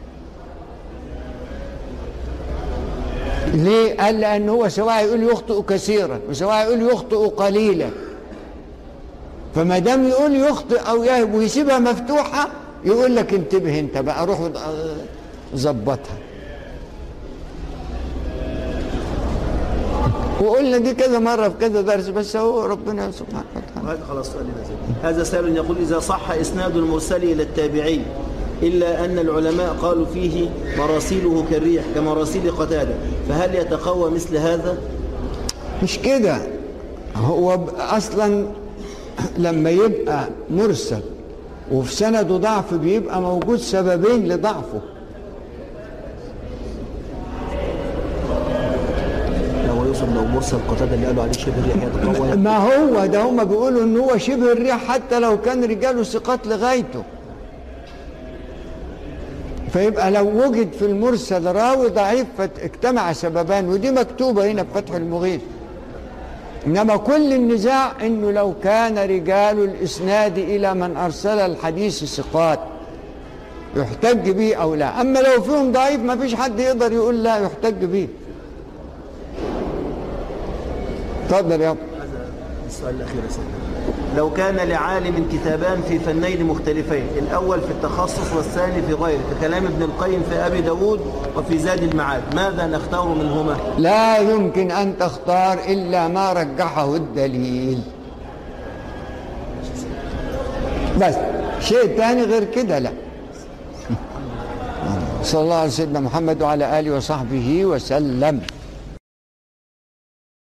ليه؟ قال لأن هو سواء يقول يخطئ كثيرا وسواء يقول يخطئ قليلا فما دام يقول يخطئ أو يهب ويسيبها مفتوحة يقول لك انتبه انت بقى روح ض- ظبطها وقلنا دي كذا مرة في كذا درس بس هو ربنا سبحانه وتعالى وهذا خلاص سؤال لازم. هذا سائل يقول إذا صح إسناد المرسل إلى التابعي إلا أن العلماء قالوا فيه مراسيله كالريح كمراسيل قتادة فهل يتقوى مثل هذا؟ مش كده هو ب- اصلا لما يبقى مرسل وفي سنده ضعف بيبقى موجود سببين لضعفه لو يوصل لو مرسل قتادة اللي قالوا عليه شبه الريح يتقوى ما هو ده هم بيقولوا ان هو شبه الريح حتى لو كان رجاله ثقات لغايته فيبقى لو وجد في المرسل راوي ضعيف فاجتمع سببان ودي مكتوبة هنا في فتح المغيث إنما كل النزاع إنه لو كان رجال الإسناد إلى من أرسل الحديث ثقات يحتج به أو لا أما لو فيهم ضعيف ما فيش حد يقدر يقول لا يحتج به اتفضل يا أبو. السؤال الأخير يا سيدي. لو كان لعالم كتابان في فنين مختلفين الأول في التخصص والثاني في غيره ككلام ابن القيم في أبي داود وفي زاد المعاد ماذا نختار منهما لا يمكن أن تختار إلا ما رجحه الدليل بس شيء تاني غير كده لا صلى الله على سيدنا محمد وعلى آله وصحبه وسلم